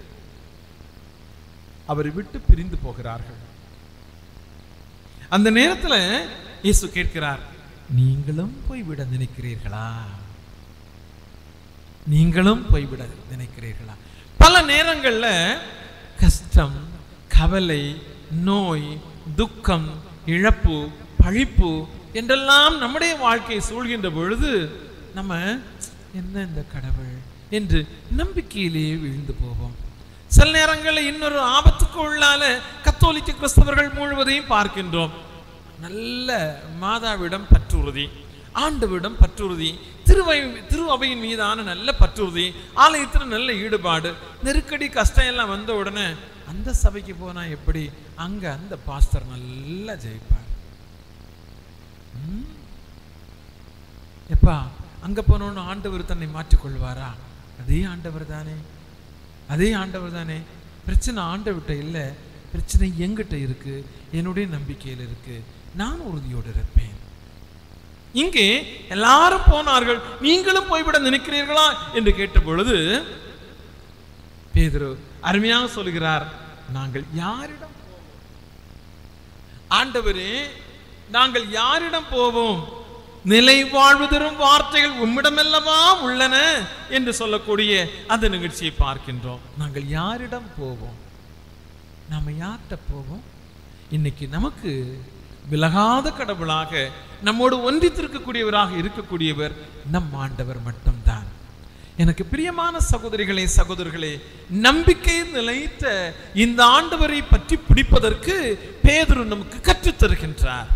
அவரை விட்டு பிரிந்து போகிறார்கள் அந்த நேரத்துல இயேசு கேட்கிறார் நீங்களும் போய்விட நினைக்கிறீர்களா நீங்களும் போய்விட நினைக்கிறீர்களா பல நேரங்கள்ல கஷ்டம் கவலை நோய் துக்கம் இழப்பு பழிப்பு என்றெல்லாம் நம்முடைய வாழ்க்கையை சூழ்கின்ற பொழுது நம்ம என்ன இந்த கடவுள் என்று நம்பிக்கையிலேயே விழுந்து போவோம் சில நேரங்களில் இன்னொரு ஆபத்துக்கு உள்ளால கத்தோலிக்க கிறிஸ்தவர்கள் முழுவதையும் பார்க்கின்றோம் நல்ல மாதாவிடம் பற்றுறுதி ஆண்டவிடம் பற்றுறுதி திருவை திரு அவையின் மீதான நல்ல பற்றுறுதி ஆலயத்தில் நல்ல ஈடுபாடு நெருக்கடி கஷ்டம் எல்லாம் வந்த உடனே அந்த சபைக்கு போனா எப்படி அங்க அந்த பாஸ்டர் நல்லா ஜெயிப்பார் ம்? எப்பா அங்க போனோன்னு ஆண்டவர் தன்னை மாற்றிக்கொள்வாரா அதே ஆண்டவர் தானே அதே ஆண்டவர் தானே பிரச்சனை ஆண்டவர்கிட்ட இல்லை பிரச்சனை எங்கிட்ட இருக்கு என்னுடைய நம்பிக்கையில் இருக்கு நான் உறுதியோடு இருப்பேன் இங்கே எல்லாரும் போனார்கள் நீங்களும் போய்விட நினைக்கிறீர்களா என்று கேட்ட பொழுது பேதுரு அருமையாக சொல்கிறார் நாங்கள் யாரிடம் போவோம்? ஆண்டவரே நாங்கள் யாரிடம் போவோம் நிலை வாழ்வு தரும் வார்த்தைகள் உம்மிடமெல்லவா உள்ளன என்று சொல்லக்கூடிய அந்த நிகழ்ச்சியை பார்க்கின்றோம் நாங்கள் யாரிடம் போவோம் நாம யார்கிட்ட போவோம் இன்னைக்கு நமக்கு விலகாத கடவுளாக நம்மோடு ஒன்றித்திருக்கக்கூடியவராக இருக்கக்கூடியவர் நம் ஆண்டவர் மட்டும்தான் எனக்கு பிரியமான சகோதரிகளே சகோதரர்களே நம்பிக்கை நிலைத்த இந்த ஆண்டவரை பற்றி பிடிப்பதற்கு பேதுரு நமக்கு கற்றுத் தருகின்றார்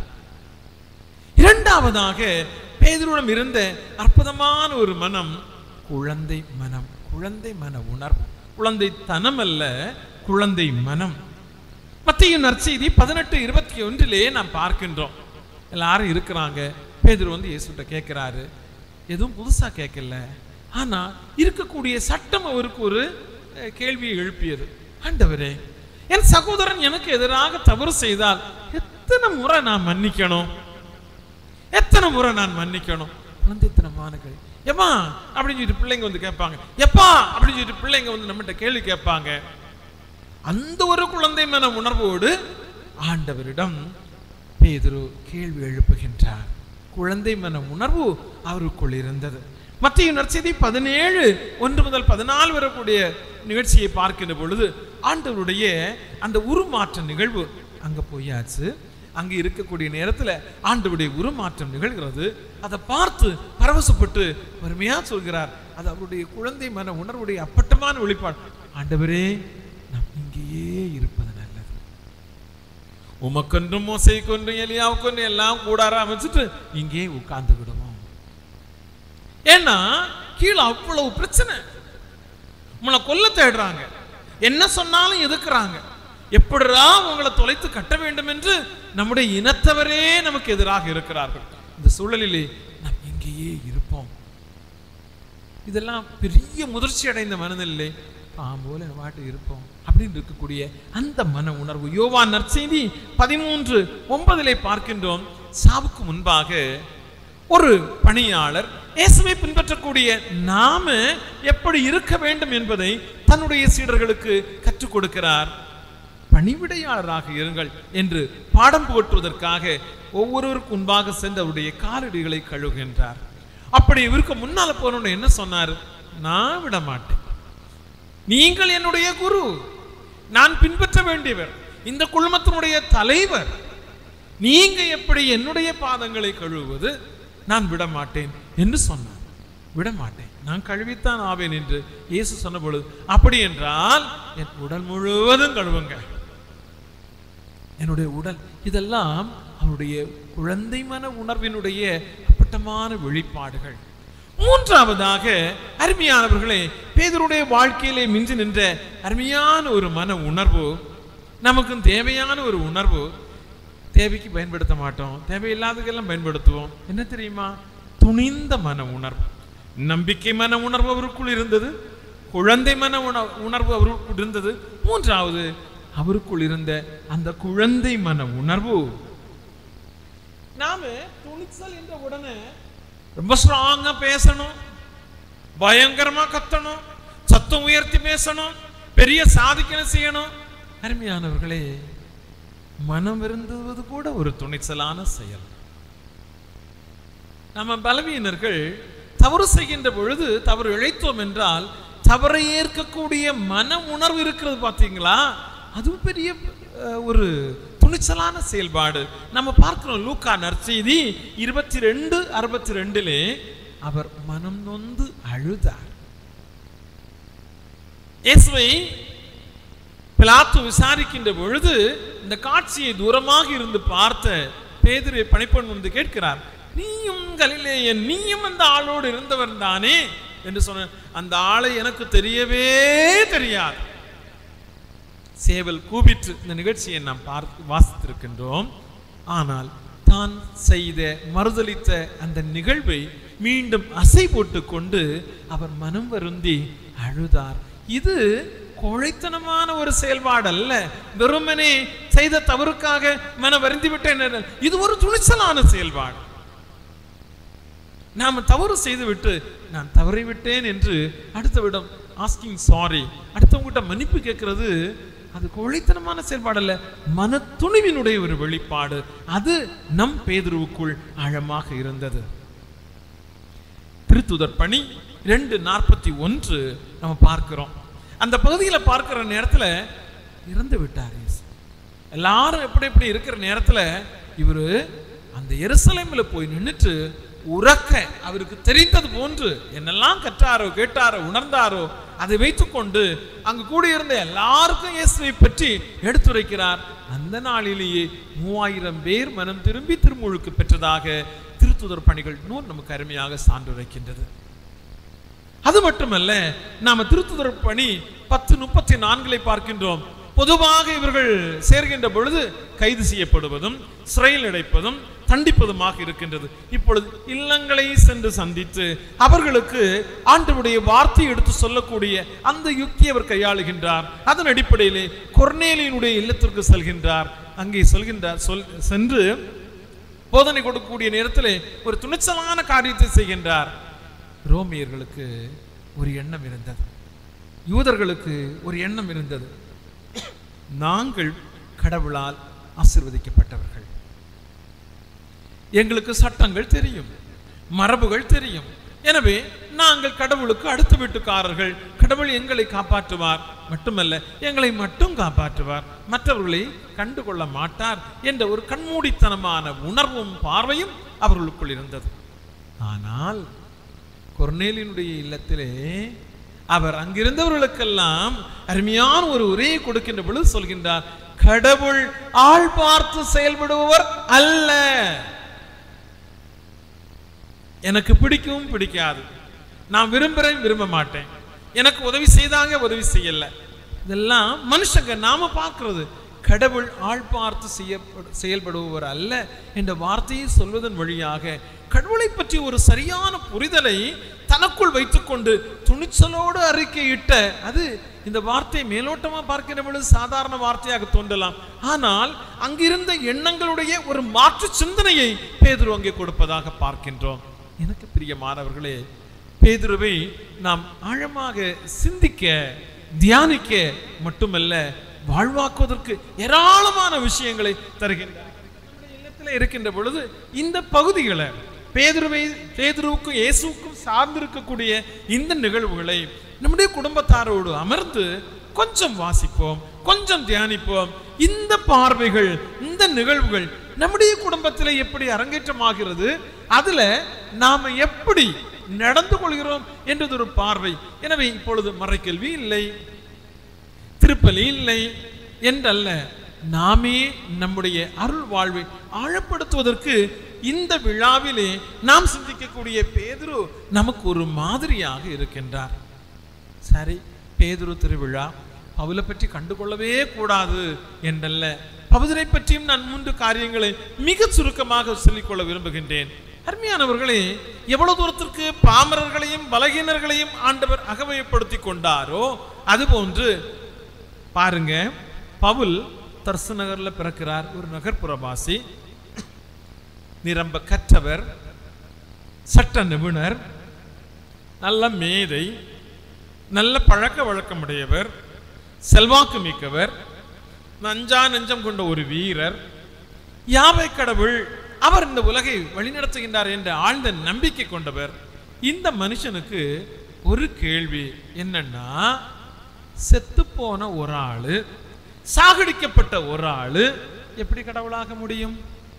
இரண்டாவதாக பேதுருவிடம் இருந்த அற்புதமான ஒரு மனம் குழந்தை மனம் குழந்தை மன உணர்வு குழந்தை தனம் அல்ல குழந்தை மனம் மத்திய நற்செய்தி பதினெட்டு இருபத்தி ஒன்றிலே நாம் பார்க்கின்றோம் எல்லாரும் இருக்கிறாங்க பேதுரு வந்து இயேசுட்ட கேட்கிறாரு எதுவும் புதுசா கேட்கல ஆனா இருக்கக்கூடிய சட்டம் அவருக்கு ஒரு அஹ், கேள்வியை எழுப்பியது ஆண்டவரே என் சகோதரன் எனக்கு எதிராக தவறு செய்தால் எத்தனை முறை நான் மன்னிக்கணும் எத்தனை முறை நான் மன்னிக்கணும் குழந்தைத்தனமான கேள்வி எப்பா அப்படின்னு சொல்லிட்டு பிள்ளைங்க வந்து கேட்பாங்க எப்பா அப்படின்னு சொல்லிட்டு பிள்ளைங்க வந்து நம்மகிட்ட கேள்வி கேட்பாங்க அந்த ஒரு குழந்தை மன உணர்வோடு ஆண்டவரிடம் பேதுரு கேள்வி எழுப்புகின்றார் குழந்தை மன உணர்வு அவருக்குள் இருந்தது மத்திய நற்செய்தி பதினேழு ஒன்று முதல் பதினாலு வரக்கூடிய நிகழ்ச்சியை பார்க்கின்ற பொழுது ஆண்டவருடைய அந்த உருமாற்ற நிகழ்வு அங்க போயாச்சு அங்க இருக்கக்கூடிய நேரத்துல ஆண்டவருடைய உருமாற்றம் நிகழ்கிறது அதை பார்த்து பரவசப்பட்டு வறுமையா சொல்கிறார் அது அவருடைய குழந்தை மன உணர்வுடைய அப்பட்டமான வெளிப்பாடு ஆண்டவரே நாம் இங்கேயே இருப்பது நல்லது உமக்கொன்றும் மோசை கொன்றும் எலியாவுக்கொன்றும் எல்லாம் கூடார அமைச்சிட்டு இங்கே உட்கார்ந்து விடுவோம் ஏன்னா கீழே அவ்வளவு பிரச்சனை உங்களை கொல்ல தேடுறாங்க என்ன சொன்னாலும் எதுக்குறாங்க எப்படிரா உங்களை தொலைத்து கட்ட வேண்டும் என்று நம்முடைய இனத்தவரே நமக்கு எதிராக இருக்கிறார்கள் இந்த சூழலிலே நாம் இங்கேயே இருப்போம் இதெல்லாம் பெரிய முதிர்ச்சி அடைந்த மனநிலை பாம்போல வாட்டு இருப்போம் அப்படின்னு இருக்கக்கூடிய அந்த மன உணர்வு யோவான் நற்செய்தி பதிமூன்று ஒன்பதிலே பார்க்கின்றோம் சாவுக்கு முன்பாக ஒரு பணியாளர் இயேசுவை பின்பற்றக்கூடிய நாம எப்படி இருக்க வேண்டும் என்பதை தன்னுடைய சீடர்களுக்கு கற்றுக் கொடுக்கிறார் பணிவிடையாளராக இருங்கள் என்று பாடம் புகட்டுவதற்காக ஒவ்வொருவருக்கு முன்பாக சென்று அவருடைய காலடிகளை கழுவுகின்றார் அப்படி இவருக்கு முன்னால போனோன்னு என்ன சொன்னார் நான் விட மாட்டேன் நீங்கள் என்னுடைய குரு நான் பின்பற்ற வேண்டியவர் இந்த குழுமத்தினுடைய தலைவர் நீங்க எப்படி என்னுடைய பாதங்களை கழுவுவது நான் விட மாட்டேன் என்று சொன்னார் விட மாட்டேன் நான் கழுவித்தான் ஆவேன் என்று இயேசு சொன்ன பொழுது அப்படி என்றால் என் உடல் முழுவதும் கழுவுங்க என்னுடைய உடல் இதெல்லாம் அவருடைய குழந்தை மன உணர்வினுடைய அப்பட்டமான வெளிப்பாடுகள் மூன்றாவதாக அருமையானவர்களே பேதருடைய வாழ்க்கையிலே மிஞ்சி நின்ற அருமையான ஒரு மன உணர்வு நமக்கும் தேவையான ஒரு உணர்வு தேவைக்கு பயன்படுத்த மாட்டோம் தேவையில்லாததுக்கெல்லாம் பயன்படுத்துவோம் என்ன தெரியுமா துணிந்த மன உணர்வு நம்பிக்கை மன உணர்வு அவருக்குள் இருந்தது குழந்தை மன உண- உணர்வு அவருக்குள் இருந்தது மூன்றாவது அவருக்குள் இருந்த அந்த குழந்தை மன உணர்வு நாம துணிச்சல் என்ற உடனே ரொம்ப ஸ்ட்ராங்கா பேசணும் பயங்கரமா கத்தணும் சத்தம் உயர்த்தி பேசணும் பெரிய சாதிக்கணும் செய்யணும் அருமையானவர்களே மனம் விருந்துவது கூட ஒரு துணிச்சலான செயல் நம்ம பலவீனர்கள் தவறு செய்கின்ற பொழுது தவறு இழைத்தோம் என்றால் தவறை ஏற்கக்கூடிய மன உணர்வு இருக்கிறது பார்த்தீங்களா அதுவும் பெரிய அஹ், ஒரு துணிச்சலான செயல்பாடு நம்ம பார்க்கிறோம் லூக்கா நற்செய்தி இருபத்தி ரெண்டு அறுபத்தி ரெண்டுலே அவர் மனம் நொந்து அழுதார் இயேசுவை பிலாத்து விசாரிக்கின்ற பொழுது இந்த காட்சியை தூரமாக இருந்து பார்த்த பேதுரை பணிப்பெண் வந்து கேட்கிறார் நீயும் கலிலேயன் நீயும் அந்த ஆளோடு இருந்தவன் தானே என்று சொன்ன அந்த ஆளை எனக்கு தெரியவே தெரியாது சேவல் கூபிற்று இந்த நிகழ்ச்சியை நாம் பார்த்து வாசித்திருக்கின்றோம் ஆனால் தான் செய்த மறுதலித்த அந்த நிகழ்வை மீண்டும் அசை போட்டுக் கொண்டு அவர் மனம் வருந்தி அழுதார் இது கோழைத்தனமான ஒரு செயல்பாடு அல்ல வெறுமனே செய்த தவறுக்காக மன வருந்தி விட்டேன் என்ற- இது ஒரு துணிச்சலான செயல்பாடு நாம தவறு செய்துவிட்டு நான் தவறி விட்டேன் என்று அடுத்தவிடம் ஆஸ்கிங் சாரி அடுத்தவங்கிட்ட மன்னிப்பு கேட்கிறது அது கோழைத்தனமான செயல்பாடு அல்ல மன துணிவினுடைய ஒரு வெளிப்பாடு அது நம் பேதுருவுக்குள் ஆழமாக இருந்தது திருத்துதர் பணி ரெண்டு நாற்பத்தி ஒன்று நம்ம பார்க்கிறோம் அந்த பகுதியில் பார்க்கிற நேரத்துல இறந்து விட்டார் இயேசு எல்லாரும் எப்படி எப்படி இருக்கிற நேரத்துல இவரு அந்த எருசலேமில் போய் நின்னுட்டு உறக்க அவருக்கு தெரிந்தது போன்று என்னெல்லாம் கற்றாரோ கேட்டாரோ உணர்ந்தாரோ அதை வைத்துக்கொண்டு அங்கு கூடியிருந்த எல்லாருக்கும் இயேசுவை பற்றி எடுத்துரைக்கிறார் அந்த நாளிலேயே மூவாயிரம் பேர் மனம் திரும்பி திருமுழுக்கு பெற்றதாக திருத்துதர் பணிகள் நூல் நமக்கு அருமையாக சான்றுரைக்கின்றது அது மட்டுமல்ல நாம திருத்துதர் பணி பத்து முப்பத்தி நான்கிலே பார்க்கின்றோம் பொதுவாக இவர்கள் சேர்கின்ற பொழுது கைது செய்யப்படுவதும் சிறையில் அடைப்பதும் தண்டிப்பதுமாக இருக்கின்றது இப்பொழுது இல்லங்களை சென்று சந்தித்து அவர்களுக்கு ஆண்டவருடைய வார்த்தை எடுத்து சொல்லக்கூடிய அந்த யுக்தி அவர் கையாளுகின்றார் அதன் அடிப்படையிலே கொர்நேலியினுடைய இல்லத்திற்கு செல்கின்றார் அங்கே சொல்கின்றார் சொல் சென்று போதனை கொடுக்கக்கூடிய நேரத்திலே ஒரு துணிச்சலான காரியத்தை செய்கின்றார் ரோமியர்களுக்கு ஒரு எண்ணம் இருந்தது யூதர்களுக்கு ஒரு எண்ணம் இருந்தது நாங்கள் கடவுளால் ஆசிர்வதிக்கப்பட்டவர்கள் எங்களுக்கு சட்டங்கள் தெரியும் மரபுகள் தெரியும் எனவே நாங்கள் கடவுளுக்கு அடுத்த வீட்டுக்காரர்கள் கடவுள் எங்களை காப்பாற்றுவார் மட்டுமல்ல எங்களை மட்டும் காப்பாற்றுவார் மற்றவர்களை கண்டுகொள்ள மாட்டார் என்ற ஒரு கண்மூடித்தனமான உணர்வும் பார்வையும் அவர்களுக்குள் இருந்தது ஆனால் கொர்நேலினுடைய இல்லத்திலே அவர் அங்கிருந்தவர்களுக்கெல்லாம் அருமையான ஒரு உரையை கொடுக்கின்ற பொழுது சொல்கின்றார் கடவுள் ஆள் பார்த்து செயல்படுபவர் அல்ல எனக்கு பிடிக்கவும் பிடிக்காது நான் விரும்புறேன் விரும்ப மாட்டேன் எனக்கு உதவி செய்தாங்க உதவி செய்யல இதெல்லாம் மனுஷங்க நாம பார்க்கிறது கடவுள் ஆள் பார்த்து செய்ய செயல்படுபவர் அல்ல என்ற வார்த்தையை சொல்வதன் வழியாக கடவுளை பற்றி ஒரு சரியான புரிதலை தனக்குள் வைத்துக்கொண்டு துணிச்சலோடு அறிக்கையிட்ட அது இந்த வார்த்தை மேலோட்டமா பார்க்கிற பொழுது சாதாரண வார்த்தையாக தோன்றலாம் ஆனால் அங்கிருந்த எண்ணங்களுடைய ஒரு மாற்று சிந்தனையை பேதுரு அங்கே கொடுப்பதாக பார்க்கின்றோம் எனக்கு பிரியமானவர்களே பேதுருவை நாம் ஆழமாக சிந்திக்க தியானிக்க மட்டுமல்ல வாழ்வாக்குவதற்கு ஏராளமான விஷயங்களை தருகின்றார் நம்முடைய இல்லத்தில் இருக்கின்ற பொழுது இந்த பகுதிகளை பேதுருவை பேதுருவுக்கும் இயேசுவுக்கும் சார்ந்திருக்கக்கூடிய இந்த நிகழ்வுகளை நம்முடைய குடும்பத்தாரோடு அமர்ந்து கொஞ்சம் வாசிப்போம் கொஞ்சம் தியானிப்போம் இந்த பார்வைகள் இந்த நிகழ்வுகள் நம்முடைய குடும்பத்தில் எப்படி அரங்கேற்றமாகிறது அதுல நாம எப்படி நடந்து கொள்கிறோம் என்றது ஒரு பார்வை எனவே இப்பொழுது மறைக்கல்வி இல்லை திருப்பலி இல்லை என்றல்ல நாமே நம்முடைய அருள் வாழ்வை ஆழப்படுத்துவதற்கு இந்த விழாவிலே நாம் சிந்திக்கக்கூடிய பேதுரு நமக்கு ஒரு மாதிரியாக இருக்கின்றார் சரி பேதுரு திருவிழா பவுலை பற்றி கண்டுகொள்ளவே கூடாது என்றல்ல பவுதரை பற்றியும் நான் மூன்று காரியங்களை மிக சுருக்கமாக சொல்லிக்கொள்ள விரும்புகின்றேன் அருமையானவர்களே எவ்வளவு தூரத்திற்கு பாமரர்களையும் பலகீனர்களையும் ஆண்டவர் அகவயப்படுத்தி கொண்டாரோ அதுபோன்று பாருங்க பவுல் தர்சு நகர்ல பிறக்கிறார் ஒரு நகர்ப்புறவாசி நிரம்ப கற்றவர் சட்ட நிபுணர் நல்ல மேதை நல்ல பழக்க வழக்கமுடையவர் செல்வாக்கு மிக்கவர் நஞ்சா நெஞ்சம் கொண்ட ஒரு வீரர் யாவை கடவுள் அவர் இந்த உலகை வழிநடத்துகின்றார் என்ற ஆழ்ந்த நம்பிக்கை கொண்டவர் இந்த மனுஷனுக்கு ஒரு கேள்வி என்னன்னா செத்துப்போன ஒரு ஆளு சாகடிக்கப்பட்ட ஒரு ஆளு எப்படி கடவுளாக முடியும்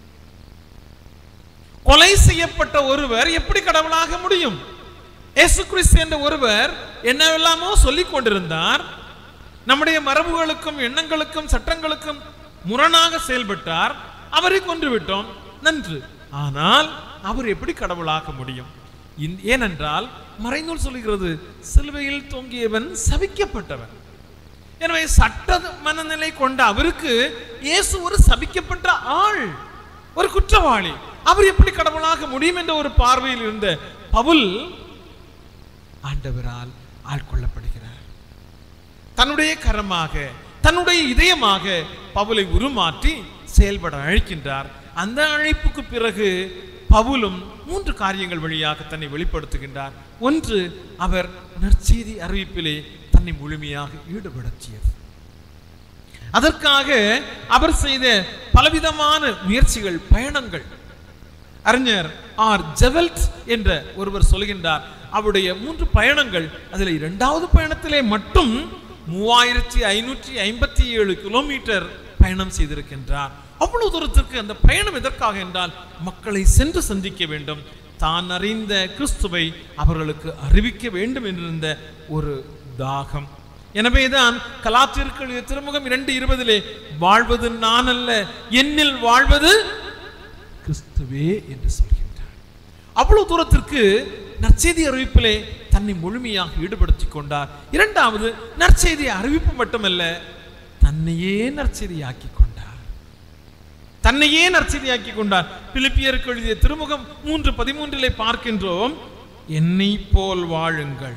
கொலை செய்யப்பட்ட ஒருவர் எப்படி கடவுளாக முடியும் இயேசு கிறிஸ்து என்ற ஒருவர் என்னவெல்லாமோ சொல்லிக் கொண்டிருந்தார் நம்முடைய மரபுகளுக்கும் எண்ணங்களுக்கும் சட்டங்களுக்கும் முரணாக செயல்பட்டார் அவரை கொன்று விட்டோம் நன்று ஆனால் அவர் எப்படி கடவுளாக முடியும் இந்த- ஏனென்றால் மறைநூல் சொல்லுகிறது சிலுவையில் தொங்கியவன் சபிக்கப்பட்டவன் எனவே சட்ட மனநிலை கொண்ட அவருக்கு இயேசு ஒரு சபிக்கப்பட்ட ஆள் ஒரு குற்றவாளி அவர் எப்படி கடவுளாக முடியும் என்ற ஒரு பார்வையில் இருந்த பவுல் ஆண்டவரால் ஆட்கொள்ளப்படுகிறார் தன்னுடைய கரமாக தன்னுடைய இதயமாக பவுலை உருமாற்றி செயல்பட அழைக்கின்றார் அந்த அழைப்புக்கு பிறகு பவுலும் மூன்று காரியங்கள் வழியாக தன்னை வெளிப்படுத்துகின்றார் ஒன்று அவர் நற்செய்தி அறிவிப்பிலே தன்னை முழுமையாக ஈடுபடுத்தியது அதற்காக அவர் செய்த பலவிதமான முயற்சிகள் பயணங்கள் அறிஞர் ஆர் ஜெவல்ட் என்ற ஒருவர் சொல்கின்றார் அவருடைய மூன்று பயணங்கள் அதில் இரண்டாவது பயணத்திலே மட்டும் மூவாயிரத்தி ஐநூற்றி ஐம்பத்தி ஏழு கிலோமீட்டர் பயணம் செய்திருக்கின்றார் அவ்வளவு தூரத்திற்கு அந்த பயணம் எதற்காக என்றால் மக்களை சென்று சந்திக்க வேண்டும் தான் அறிந்த கிறிஸ்துவை அவர்களுக்கு அறிவிக்க வேண்டும் என்றிருந்த ஒரு தாகம் எனவேதான் கலாத்திற்கு திருமுகம் இரண்டு இருபதிலே வாழ்வது நான் அல்ல என்னில் வாழ்வது கிறிஸ்துவே என்று சொல்கின்றார் அவ்வளவு தூரத்திற்கு நற்செய்தி அறிவிப்பிலே தன்னை முழுமையாக ஈடுபடுத்திக் கொண்டார் இரண்டாவது நற்செய்தி அறிவிப்பு மட்டுமல்ல தன்னையே நற்செய்தியாக்கி கொண்டார் தன்னையே நற்செய்தியாக்கி கொண்டார் பிலிப்பியருக்கு எழுதிய திருமுகம் மூன்று பதிமூன்றிலே பார்க்கின்றோம் என்னை போல் வாழுங்கள்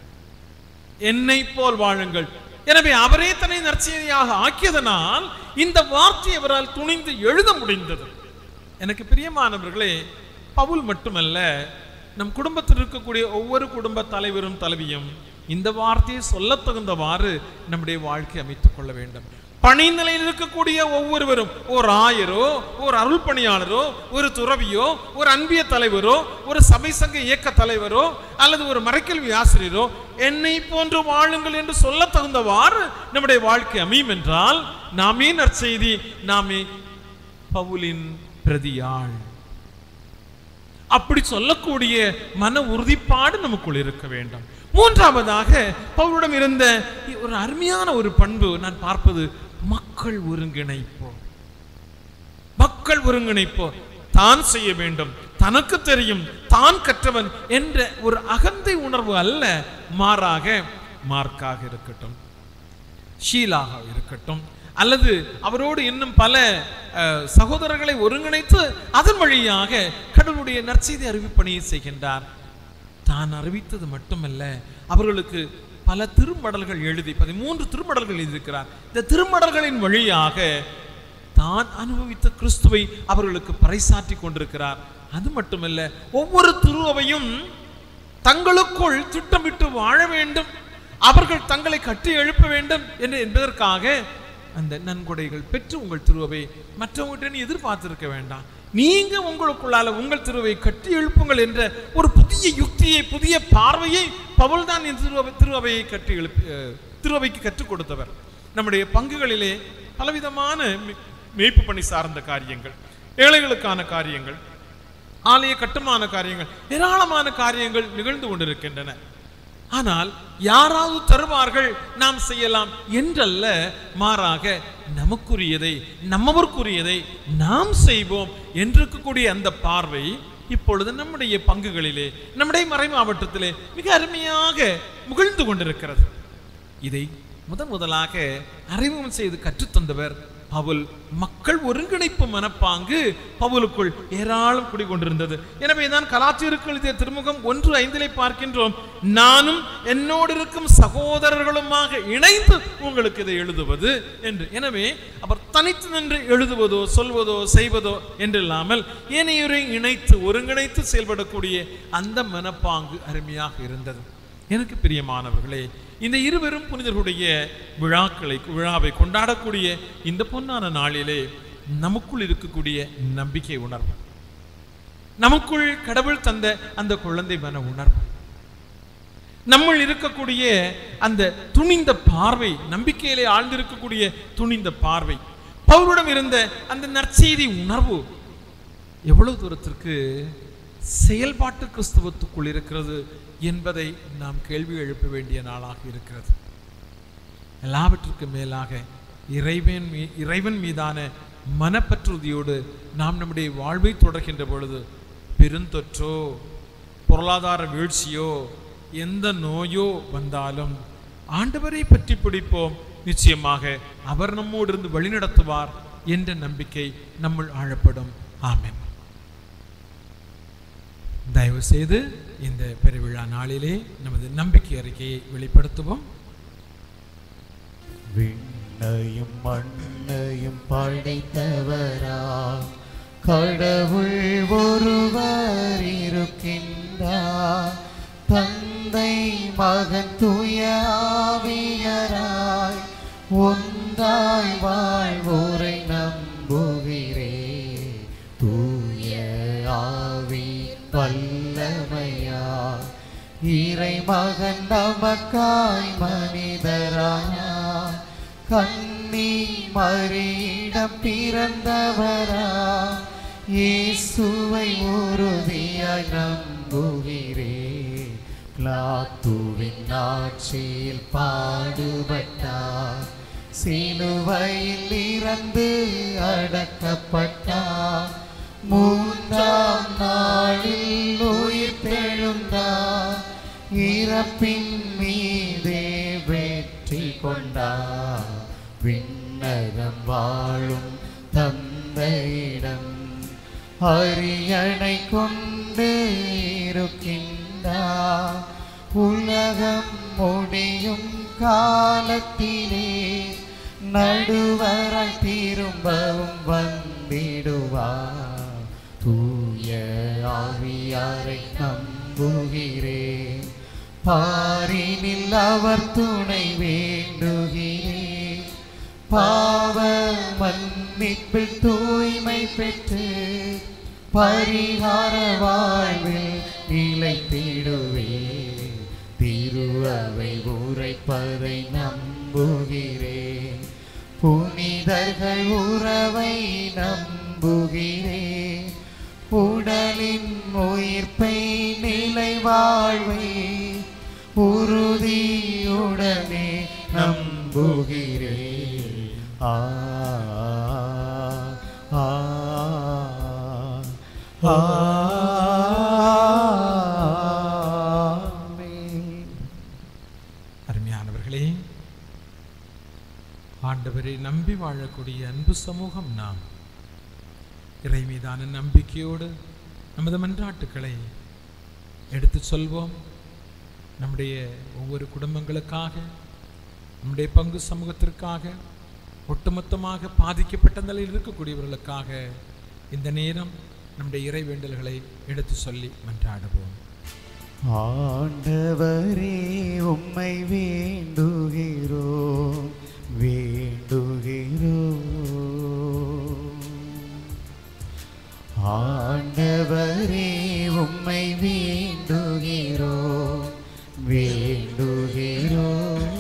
என்னை போல் வாழுங்கள் எனவே அவரே தன்னை நற்செய்தியாக ஆக்கியதனால் இந்த வார்த்தை அவரால் துணிந்து எழுத முடிந்தது எனக்கு பிரியமானவர்களே பவுல் மட்டுமல்ல நம் குடும்பத்தில் இருக்கக்கூடிய ஒவ்வொரு குடும்ப தலைவரும் தலைவியும் இந்த வார்த்தையை சொல்லத் தகுந்தவாறு நம்முடைய வாழ்க்கை அமைத்துக் கொள்ள வேண்டும் பணி நிலையில் இருக்கக்கூடிய ஒவ்வொருவரும் ஒரு ஆயரோ ஒரு அருள் பணியாளரோ ஒரு துறவியோ ஒரு அன்பிய தலைவரோ ஒரு சபை சங்க இயக்க தலைவரோ அல்லது ஒரு மறைக்கல்வி ஆசிரியரோ என்னை போன்று வாழுங்கள் என்று சொல்ல தகுந்தவாறு நம்முடைய வாழ்க்கை அமையும் என்றால் நாமே நற்செய்தி நாமே பவுலின் பிரதியாள் அப்படி சொல்லக்கூடிய மன உறுதிப்பாடு நமக்குள் இருக்க வேண்டும் மூன்றாவதாக பவுலிடம் இருந்த ஒரு அருமையான ஒரு பண்பு நான் பார்ப்பது மக்கள் ஒருங்கிணைப்போ மக்கள் ஒருங்கிணைப்போ தான் செய்ய வேண்டும் தனக்கு தெரியும் தான் கற்றவன் என்ற ஒரு அகந்தை உணர்வு அல்ல மாறாக மார்க்காக இருக்கட்டும் ஷீலாக இருக்கட்டும் அல்லது அவரோடு இன்னும் பல அஹ், சகோதரர்களை ஒருங்கிணைத்து அதன் வழியாக கடவுளுடைய நற்செய்தி அறிவிப்பணியை செய்கின்றார் தான் அறிவித்தது மட்டுமல்ல அவர்களுக்கு பல திருமடல்கள் எழுதி பதிமூன்று திருமடல்கள் எழுதியிருக்கிறார் இந்த திருமடல்களின் வழியாக தான் அனுபவித்த கிறிஸ்துவை அவர்களுக்கு பறைசாற்றி கொண்டிருக்கிறார் அது மட்டுமல்ல ஒவ்வொரு திருவையும் தங்களுக்குள் திட்டமிட்டு வாழ வேண்டும் அவர்கள் தங்களை கட்டி எழுப்ப வேண்டும் என்று என்பதற்காக அந்த நன்கொடைகள் பெற்று உங்கள் திருவை மற்றவங்கள்ட்ட எதிர்பார்த்திருக்க வேண்டாம் நீங்க உங்களுக்குள்ளால உங்கள் திருவை கட்டி எழுப்புங்கள் என்ற ஒரு புதிய யுக்தியை புதிய பார்வையை பவுல் தான் இந்த திருவை திருவையை கட்டி எழுப்பி அஹ், திருவைக்கு கற்றுக் கொடுத்தவர் நம்முடைய பங்குகளிலே பலவிதமான மே- மேய்ப்பு பணி சார்ந்த காரியங்கள் ஏழைகளுக்கான காரியங்கள் ஆலய கட்டுமான காரியங்கள் ஏராளமான காரியங்கள் நிகழ்ந்து கொண்டிருக்கின்றன ஆனால் யாராவது தருவார்கள் நாம் செய்யலாம் என்றல்ல மாறாக நமக்குரியதை நம்மவர்க்குரியதை நாம் செய்வோம் என்றிருக்கக்கூடிய அந்த பார்வை இப்பொழுது நம்முடைய பங்குகளிலே நம்முடைய மறை மாவட்டத்திலே மிக அருமையாக முகிழ்ந்து கொண்டிருக்கிறது இதை முதன் முதலாக அறிமுகம் செய்து கற்றுத்தந்தவர் பவுல் மக்கள் ஒருங்கிணைப்பு மனப்பாங்கு பவுலுக்குள் ஏராளம் குடிகொண்டிருந்தது எனவே தான் கலாச்சிற்கு எழுதிய திருமுகம் ஒன்று ஐந்திலே பார்க்கின்றோம் நானும் என்னோடு இருக்கும் சகோதரர்களுமாக இணைந்து உங்களுக்கு இதை எழுதுவது என்று எனவே அவர் தனித்து நின்று எழுதுவதோ சொல்வதோ செய்வதோ என்றில்லாமல் ஏனையோரை இணைத்து ஒருங்கிணைத்து செயல்படக்கூடிய அந்த மனப்பாங்கு அருமையாக இருந்தது எனக்கு பிரியமானவர்களே இந்த இருவரும் புனிதர்களுடைய விழாக்களை விழாவை கொண்டாடக்கூடிய இந்த பொன்னான நாளிலே நமக்குள் இருக்கக்கூடிய நம்பிக்கை உணர்வு நமக்குள் கடவுள் தந்த அந்த குழந்தை மன உணர்வு நம்மள் இருக்கக்கூடிய அந்த துணிந்த பார்வை நம்பிக்கையிலே ஆழ்ந்திருக்கக்கூடிய துணிந்த பார்வை பவுலிடம் இருந்த அந்த நற்செய்தி உணர்வு எவ்வளவு தூரத்திற்கு செயல்பாட்டு கிறிஸ்தவத்துக்குள் இருக்கிறது என்பதை நாம் கேள்வி எழுப்ப வேண்டிய நாளாக இருக்கிறது எல்லாவற்றுக்கும் மேலாக இறைவன் மீ இறைவன் மீதான மனப்பற்றுறுதியோடு நாம் நம்முடைய வாழ்வை தொடர்கின்ற பொழுது பெருந்தொற்றோ பொருளாதார வீழ்ச்சியோ எந்த நோயோ வந்தாலும் ஆண்டவரை பற்றி பிடிப்போம் நிச்சயமாக அவர் நம்மோடு இருந்து வழிநடத்துவார் என்ற நம்பிக்கை நம்முள் ஆழப்படும் ஆமென் தயவு செய்து இந்த பெருவிழா நாளிலே நமது நம்பிக்கை அறிக்கையை வெளிப்படுத்துவோம் விண்ணையும் மண்ணையும் படைத்தவரா கடவுள் ஒருவர் இருக்கின்றார் தந்தை மகன் தூய ஆவியராய் ஒன்றாய் வாழ்வோரை நம்புகிறே தூய ஆவி வல்லமையா இறை மகன் நமக்காய் மனிதராயா கண்ணி மறியிடம் பிறந்தவரா இயேசுவை உறுதியாய் நம்புகிறே பிளாத்துவின் ஆட்சியில் பாடுபட்டார் சிலுவையில் இறந்து அடக்கப்பட்டார் மூன்றாம் நாளில் உயிர் தெழுந்தார் இறப்பின் மீதே வெற்றி கொண்டார் விண் விண்ணகம் வாழும் தந்தையிடம் அரியணை கொண்டு இருக்கின்றார் உலகம் முடியும் காலத்திலே நடுவராய் திரும்பவும் வந்திடுவார் தூய ஆவியாரை நம்புகிறேன் பாரினில் அவர் துணை வேண்டுகிறேன் பாவ மன்னிப்பில் தூய்மை பெற்று பரிகார வாழ்வில் நிலைத்திடுவே திருவவை உரைப்பதை நம்புகிறேன் புனிதர்கள் உறவை நம்புகிறேன் உடலின் உயிர்ப்பை நிலை வாழ்வை உறுதியுடனே நம்புகிறேன் ஆ ஆ ஆ ஆமென். அருமையானவர்களே ஆண்டவரை நம்பி வாழக்கூடிய அன்பு சமூகம் நாம் இறை மீதான நம்பிக்கையோடு நமது மன்றாட்டுக்களை எடுத்து சொல்வோம் நம்முடைய ஒவ்வொரு குடும்பங்களுக்காக நம்முடைய பங்கு சமூகத்திற்காக ஒட்டுமொத்தமாக பாதிக்கப்பட்ட நிலையில் இருக்கக்கூடியவர்களுக்காக இந்த நேரம் நம்முடைய இறை வேண்டல்களை எடுத்து சொல்லி மன்றாடுவோம் ஆண்டவரே உம்மை வேண்டுகிறோம் வேண்டுகிறோம் ஆண்டவரே உம்மை வேண்டுகிறோம் வேண்டுகிறோம்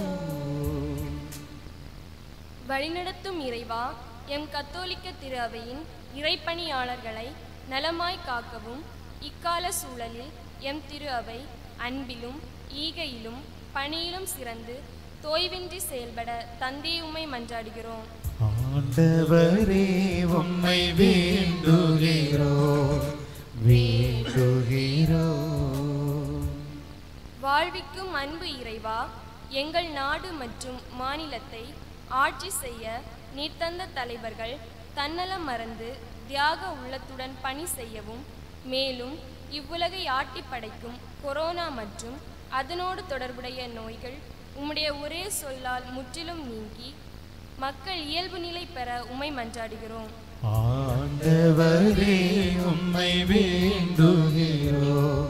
வழிநடத்தும் இறைவா எம் கத்தோலிக்க திரு அவையின் இறைப்பணியாளர்களை நலமாய் காக்கவும் இக்கால சூழலில் எம் திரு அவை அன்பிலும் ஈகையிலும் பணியிலும் சிறந்து தோய்வின்றி செயல்பட தந்தை உம்மை மன்றாடுகிறோம் ஆண்டவரே உம்மை வேண்டுகிறோம் வேண்டுகிறோம் வாழ்விக்கும் அன்பு இறைவா எங்கள் நாடு மற்றும் மாநிலத்தை ஆட்சி செய்ய நீர் தந்த தலைவர்கள் தன்னலம் மறந்து தியாக உள்ளத்துடன் பணி செய்யவும் மேலும் இவ்வுலகை ஆட்டி படைக்கும் கொரோனா மற்றும் அதனோடு தொடர்புடைய நோய்கள் உம்முடைய ஒரே சொல்லால் முற்றிலும் நீங்கி மக்கள் இயல்பு நிலை பெற உமை மன்றாடுகிறோம் ஆண்டவரே உம்மை வேண்டுகிறோம்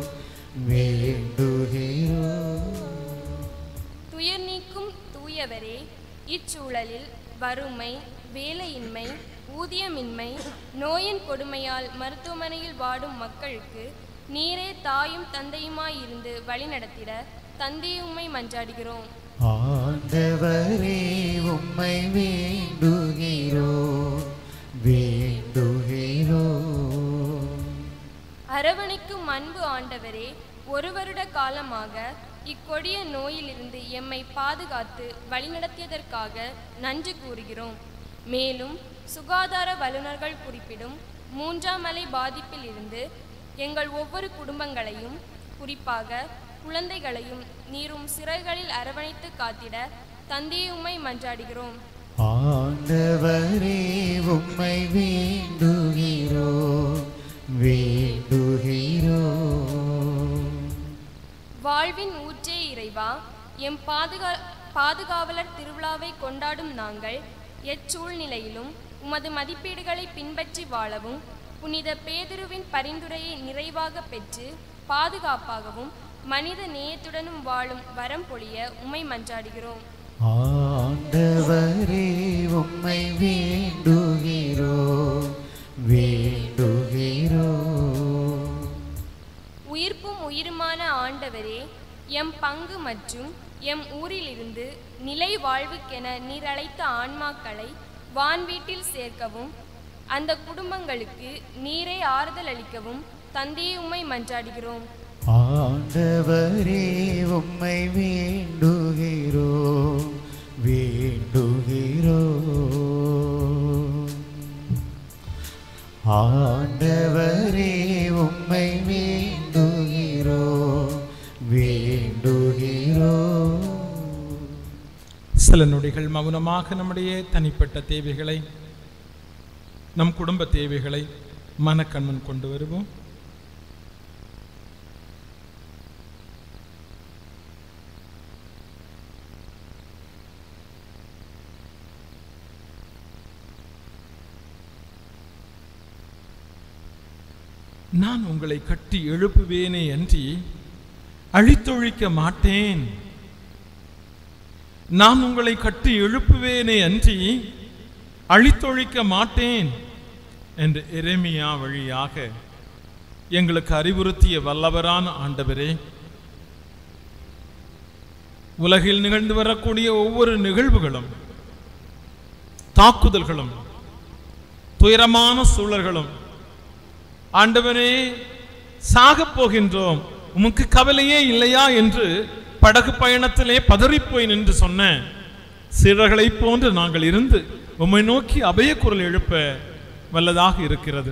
வேண்டுகிறோம் துயர் நீக்கும் தூயவரே இச்சூழலில் வறுமை வேலையின்மை ஊதியமின்மை நோயின் கொடுமையால் மருத்துவமனையில் வாடும் மக்களுக்கு நீரே தாயும் தந்தையுமாயிருந்து வழிநடத்திட தந்தையும்மை மன்றாடுகிறோம் ஆண்டவரே உம்மை வேண்டுகிறோம் வேண்டுகிறோம் அரவணைக்கும் அன்பு ஆண்டவரே ஒரு வருட காலமாக இக்கொடிய நோயிலிருந்து எம்மை பாதுகாத்து வழிநடத்தியதற்காக நன்றி கூறுகிறோம் மேலும் சுகாதார வல்லுநர்கள் குறிப்பிடும் மூன்றாம் அலை பாதிப்பில் இருந்து எங்கள் ஒவ்வொரு குடும்பங்களையும் குறிப்பாக குழந்தைகளையும் நீரும் சிறைகளில் அரவணைத்து காத்திட தந்தையும்மை மன்றாடுகிறோம் ஆண்டவரே உம்மை வேண்டுகிறோம் வேண்டுகிறோம் வாழ்வின் ஊற்றே இறைவா எம் பாதுகா பாதுகாவலர் திருவிழாவை கொண்டாடும் நாங்கள் எச்சூழ்நிலையிலும் உமது மதிப்பீடுகளை பின்பற்றி வாழவும் புனித பேதுருவின் பரிந்துரையை நிறைவாக பெற்று பாதுகாப்பாகவும் மனித நேயத்துடனும் வாழும் வரம் பொழிய உமை மன்றாடுகிறோம் ஆண்டவரே உம்மை வேண்டுகிறோம் வேண்டுகிறோம் உயிர்ப்பும் உயிருமான ஆண்டவரே எம் பங்கு மற்றும் எம் ஊரிலிருந்து நிலை வாழ்வுக்கென நீர் அழைத்த ஆன்மாக்களை வான்வீட்டில் சேர்க்கவும் அந்த குடும்பங்களுக்கு நீரை ஆறுதல் அளிக்கவும் தந்தையை உம்மை மன்றாடுகிறோம் ஆண்டவரே உம்மை வேண்டுகிறோம் வேண்டுகிறோம் ஆண்டவரே உம்மை வேண்டுகிறோம் வேண்டுகிறோம் சில நொடிகள் மௌனமாக நம்முடைய தனிப்பட்ட தேவைகளை நம் குடும்ப தேவைகளை மனக்கண்மன் கொண்டு வருவோம் நான் உங்களை கட்டி எழுப்புவேனே அன்றி அழித்தொழிக்க மாட்டேன் நான் உங்களை கட்டி எழுப்புவேனே அன்றி அழித்தொழிக்க மாட்டேன் என்று எரேமியா வழியாக எங்களுக்கு அறிவுறுத்திய வல்லவரான ஆண்டவரே உலகில் நிகழ்ந்து வரக்கூடிய ஒவ்வொரு நிகழ்வுகளும் தாக்குதல்களும் துயரமான சூழல்களும் ஆண்டவரே சாகப் போகின்றோம் உமக்கு கவலையே இல்லையா என்று படகு பயணத்திலே பதறிப்போய் நின்று சொன்ன சீடர்களைப் போன்று நாங்கள் இருந்து உம்மை நோக்கி அபயக்குரல் எழுப்ப வல்லதாக இருக்கிறது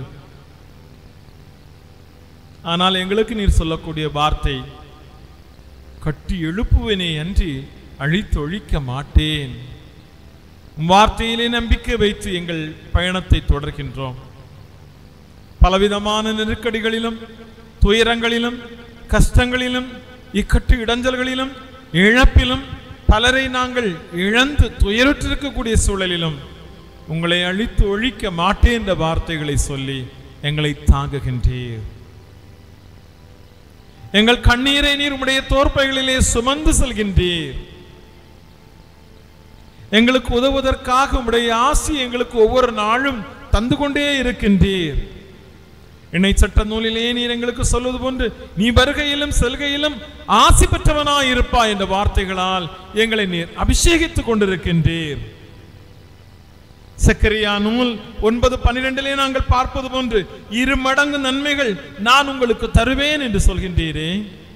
ஆனால் எங்களுக்கு நீர் சொல்லக்கூடிய வார்த்தை கட்டி எழுப்புவனே அன்றி அழித்தொழிக்க மாட்டேன் உம் வார்த்தையிலே நம்பிக்கை வைத்து எங்கள் பயணத்தை தொடர்கின்றோம் பலவிதமான நெருக்கடிகளிலும் துயரங்களிலும் கஷ்டங்களிலும் இக்கட்டு இடைஞ்சல்களிலும் இழப்பிலும் பலரை நாங்கள் இழந்து துயருற்றிருக்கக்கூடிய சூழலிலும் உங்களை அழித்து ஒழிக்க மாட்டேன் என்ற வார்த்தைகளை சொல்லி எங்களை தாங்குகின்றீர் எங்கள் கண்ணீரை நீர் உடைய தோற்பைகளிலே சுமந்து செல்கின்றீர் எங்களுக்கு உதவுவதற்காக உடைய ஆசி எங்களுக்கு ஒவ்வொரு நாளும் தந்து கொண்டே இருக்கின்றீர் இணை சட்ட நூலிலே நீர் எங்களுக்கு சொல்வது போன்று நீ வருகையிலும் செல்கையிலும் ஆசி பெற்றவனாய் இருப்பாய் என்ற வார்த்தைகளால் எங்களை நீர் அபிஷேகித்துக் கொண்டிருக்கின்றீர் சக்கரியா நூல் ஒன்பது பன்னிரெண்டிலே நாங்கள் பார்ப்பது போன்று இரு மடங்கு நன்மைகள் நான் உங்களுக்கு தருவேன் என்று சொல்கின்றீரே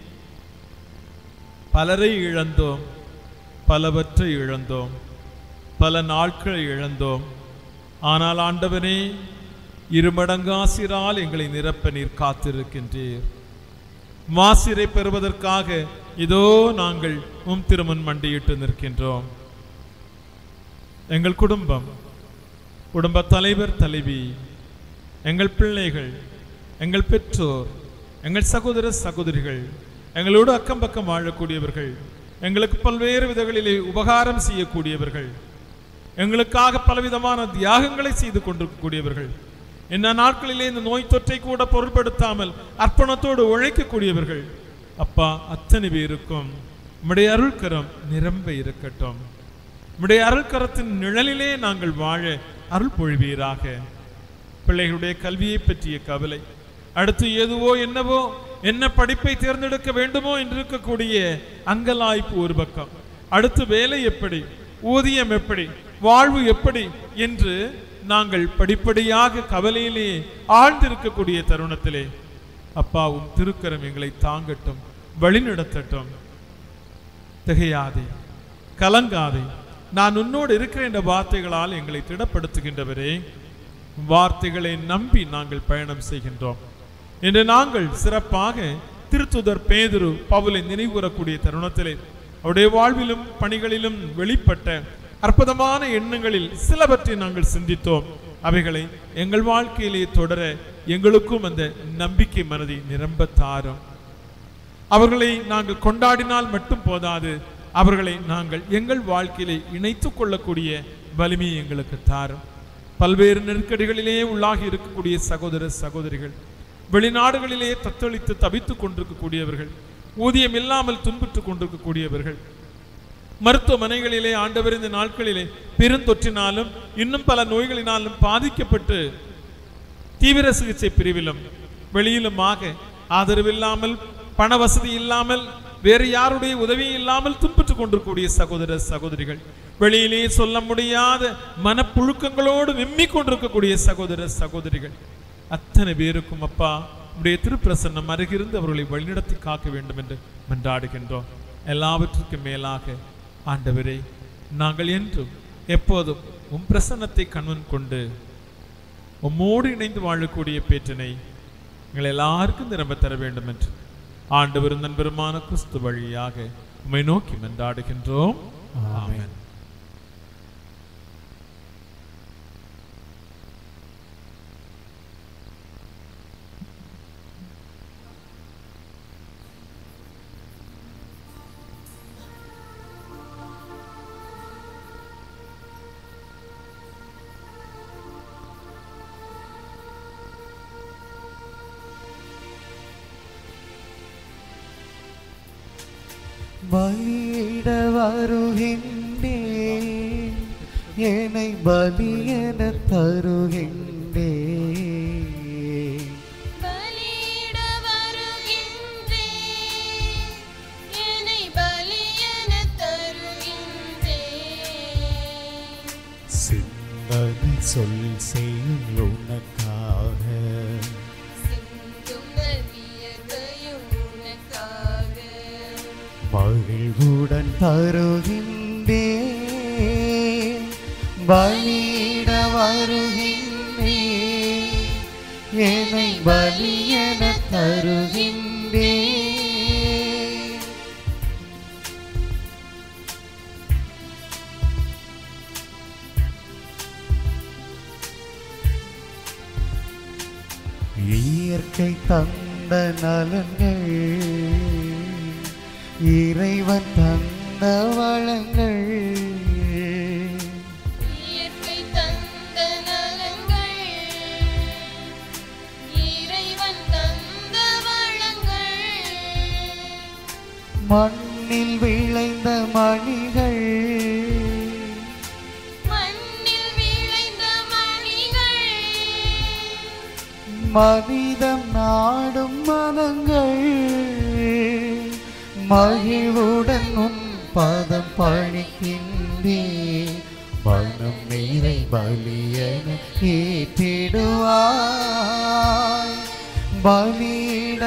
பலரை இழந்தோம் பலவற்றை இழந்தோம் பல நாட்களை இழந்தோம் ஆனால் ஆண்டவனே இருமடங்காசிரால் எங்களை நிரப்ப நீர் காத்திருக்கின்றீர் மாசிரை பெறுவதற்காக இதோ நாங்கள் உம் திருமன் மண்டியிட்டு நிற்கின்றோம் எங்கள் குடும்பம் குடும்ப தலைவர் தலைவி எங்கள் பிள்ளைகள் எங்கள் பெற்றோர் எங்கள் சகோதர சகோதரிகள் எங்களோடு அக்கம் பக்கம் வாழக்கூடியவர்கள் எங்களுக்கு பல்வேறு விதங்களிலே உபகாரம் செய்யக்கூடியவர்கள் எங்களுக்காக பலவிதமான தியாகங்களை செய்து கொண்டிருக்கக்கூடியவர்கள் என்ன நாட்களிலே இந்த நோய் தொற்றை கூட பொருட்படுத்தாமல் அர்ப்பணத்தோடு உழைக்கக்கூடியவர்கள் அப்பா அத்தனை பேருக்கும் உம்முடைய அருள்கரம் நிரம்ப இருக்கட்டும் உம்முடைய அருள்கரத்தின் நிழலிலே நாங்கள் வாழ அருள் பொழிவீராக பிள்ளைகளுடைய கல்வியை பற்றிய கவலை அடுத்து எதுவோ என்னவோ என்ன படிப்பை தேர்ந்தெடுக்க வேண்டுமோ என்று இருக்கக்கூடிய அங்கலாய்ப்பு ஒரு பக்கம் அடுத்து வேலை எப்படி ஊதியம் எப்படி வாழ்வு எப்படி என்று நாங்கள் படிப்படியாக கவலையிலே ஆழ்ந்திருக்கக்கூடிய தருணத்திலே அப்பாவும் திருக்கரம் எங்களை தாங்கட்டும் வழிநடத்தட்டும் திகையாதே கலங்காதே நான் உன்னோடு இருக்கிற என்ற வார்த்தைகளால் எங்களை திடப்படுத்துகின்றவரே வார்த்தைகளை நம்பி நாங்கள் பயணம் செய்கின்றோம் இன்று நாங்கள் சிறப்பாக திருத்துதர் பேதுரு பவுலை நினைவுறக்கூடிய தருணத்திலே அவருடைய வாழ்விலும் பணிகளிலும் வெளிப்பட்ட அற்புதமான எண்ணங்களில் சிலவற்றை நாங்கள் சிந்தித்தோம் அவைகளை எங்கள் வாழ்க்கையிலே தொடர எங்களுக்கும் அந்த நம்பிக்கை மனதை நிரம்ப தாரும் அவர்களை நாங்கள் கொண்டாடினால் மட்டும் போதாது அவர்களை நாங்கள் எங்கள் வாழ்க்கையிலே இணைத்துக் கொள்ளக்கூடிய வலிமையை எங்களுக்கு தாரும் பல்வேறு நெருக்கடிகளிலே உள்ளாகி இருக்கக்கூடிய சகோதர சகோதரிகள் வெளிநாடுகளிலே தத்தளித்து தவித்துக் கொண்டிருக்கக்கூடியவர்கள் ஊதியம் இல்லாமல் துன்புற்றுக் கொண்டிருக்கக்கூடியவர்கள் மருத்துவமனைகளிலே ஆண்டவர் இந்த நாட்களிலே பெருந்தொற்றினாலும் இன்னும் பல நோய்களினாலும் பாதிக்கப்பட்டு தீவிர சிகிச்சை பிரிவிலும் வெளியிலுமாக ஆதரவில்லாமல் பண வசதி இல்லாமல் வேறு யாருடைய உதவி இல்லாமல் துன்புற்றுக் கொண்டிருக்கக்கூடிய சகோதர சகோதரிகள் வெளியிலே சொல்ல முடியாத மனப்புழுக்கங்களோடு விம்மிக் கொண்டிருக்கக்கூடிய சகோதர சகோதரிகள் அத்தனை பேருக்கும் அப்பா உடைய திருப்பிரசன்னம் அருகிருந்து அவர்களை வழிநடத்தி காக்க வேண்டும் என்று மன்றாடுகின்றோம் எல்லாவற்றுக்கும் மேலாக ஆண்டவரே நாங்கள் என்றும் எப்போதும் உம் பிரசன்னத்தை கண்முன் கொண்டு உம்மோடு இணைந்து வாழக்கூடிய பேற்றினை எங்கள் எல்லாருக்கும் நிரம்ப தர வேண்டும் என்று ஆண்டவரும் நண்பருமான கிறிஸ்து வழியாக உம்மை நோக்கி மன்றாடுகின்றோம் ஆமென் பலியிட வருகின்றேன் என்னை பலியென தருகின்றேன் பலியிட வருகின்றேன் என்னை பலியென தருகின்றேன் சிந்தனை சொல் செயல் உனக்காக சிந்தும் வியர்வையும் உனக்காக மகிழ்வுடன் தருகின்றேன் பலியிட வருகின்றேன் என்னை பலியென தருகின்றேன் இயற்கை தந்த நலங்கள் இறைவன் தந்த வளங்கள் இயற்கை தந்த நலங்கள் இறைவன் தந்த வளங்கள் மண்ணில் விளைந்த மணிகள் மண்ணில் விளைந்த மணிகள் மனிதம் நாடும் மனங்கள் மகிழ்வுடன் உன் பதம் பணிக்கின்றேன் மனம் நீரை பலியன ஏற்றிடுவாய் பலியிட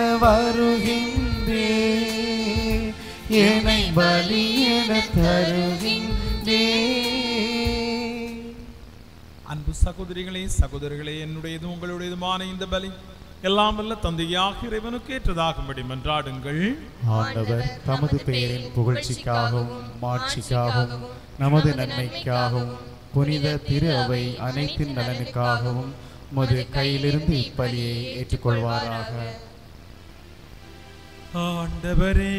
வருகின்றேன் என்னை பலியன தருகின்றேன் அன்பு சகோதரிகளே சகோதரர்களே என்னுடையது உங்களுடையதுமான இந்த பலி எல்லாம் வல்ல தந்தையாக இறைவனுக்கு ஏற்றதாகும்படி மன்றாடுங்கள் ஆண்டவர் தமது பெயரின் புகழ்ச்சிக்காகவும் மாட்சிக்காகவும் நமது நன்மைக்காகவும் புனித திரு அவை அனைத்தின் நலனுக்காகவும் உமது கையிலிருந்து இப்பலியை ஏற்றுக்கொள்வாராக ஆண்டவரே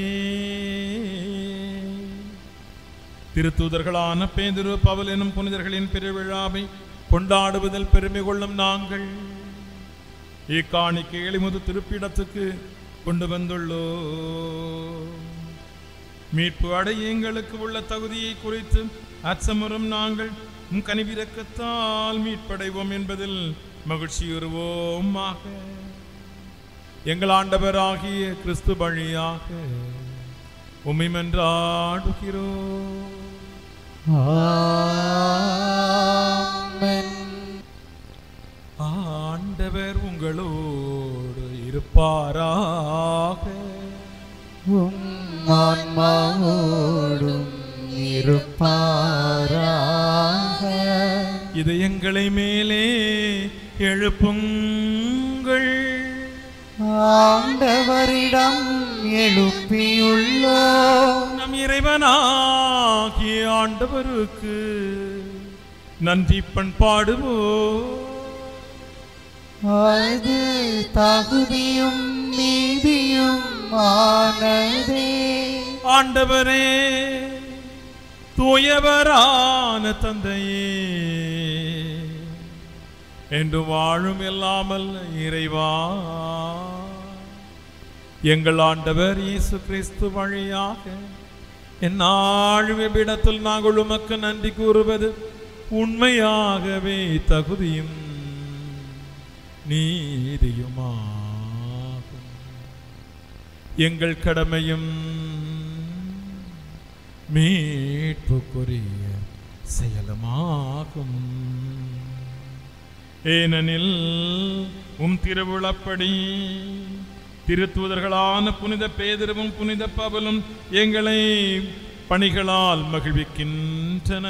திருத்தூதர்களான பேதுரு பவுல் எனும் புனிதர்களின் பெருவிழாவை கொண்டாடுவதில் பெருமை கொள்ளும் நாங்கள் இக்காணிக்கை எளிமுது திருப்பிடத்துக்கு கொண்டு வந்துள்ளோ மீட்பு அடைய எங்களுக்கு உள்ள தகுதியை குறித்து அச்சமுறும் நாங்கள் உம் கனிவிரக்கத்தால் மீட்படைவோம் என்பதில் மகிழ்ச்சியுறுவோமாக எங்கள் ஆண்டவராகிய கிறிஸ்து வழியாக உம்மை மன்றாடுகிறோம் ஆமென். ஆண்டவர் உங்களோடு இருப்பாராக உம் ஆன்மாவோடும் இருப்பாராக இதயங்களை மேலே எழுப்புங்கள் ஆண்டவரிடம் எழுப்பியுள்ளோம் நம் இறைவனாகிய ஆண்டவருக்கு நன்றி பண்பாடுவோம் அது தகுதியும் நீதியும் ஆனதே ஆண்டவரே தூயவரான தந்தையே என்று வாழும் இல்லாமல் இறைவா எங்கள் ஆண்டவர் இயேசு கிறிஸ்து வழியாக என்னாழும் எவ்விடத்தில் நாங்கள் உமக்கு நன்றி கூறுவது உண்மையாகவே தகுதியும் நீதியுமாகும் எங்கள் கடமையும் மீட்புக்குரிய செயலுமாகும் ஏனெனில் உம் திருவிழப்படி திருத்தூதர்களான புனித பேதரும் புனித பவலும் எங்களை பணிகளால் மகிழ்விக்கின்றன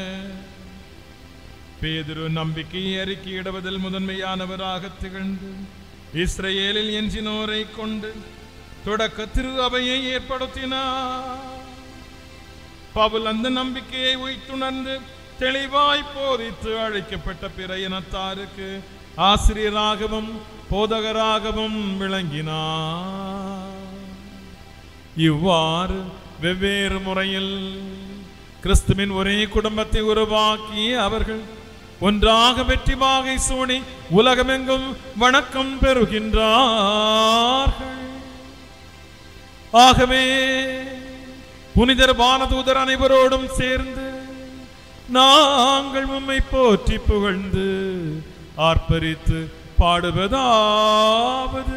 பேதுரு நம்பிக்கையை அறிக்கையிடுவதில் முதன்மையானவராக திகழ்ந்து இஸ்ரேலில் எஞ்சினோரை கொண்டு தொடக்க திரு அவையை ஏற்படுத்தினார் பவுல் அந்த நம்பிக்கையை உய்த்துணர்ந்து தெளிவாய் போதித்து அழைக்கப்பட்ட பிற இனத்தாருக்கு ஆசிரியராகவும் போதகராகவும் விளங்கினார் இவ்வாறு வெவ்வேறு முறையில் கிறிஸ்துவின் ஒரே குடும்பத்தை உருவாக்கி அவர்கள் ஒன்றாக வெற்றி வாகை சூடி உலகமெங்கும் வணக்கம் பெறுகின்றார்கள் ஆகவே புனிதர் வானதூதர் அனைவரோடும் சேர்ந்து நாங்கள் உம்மை போற்றி புகழ்ந்து ஆர்ப்பரித்து பாடுவதாவது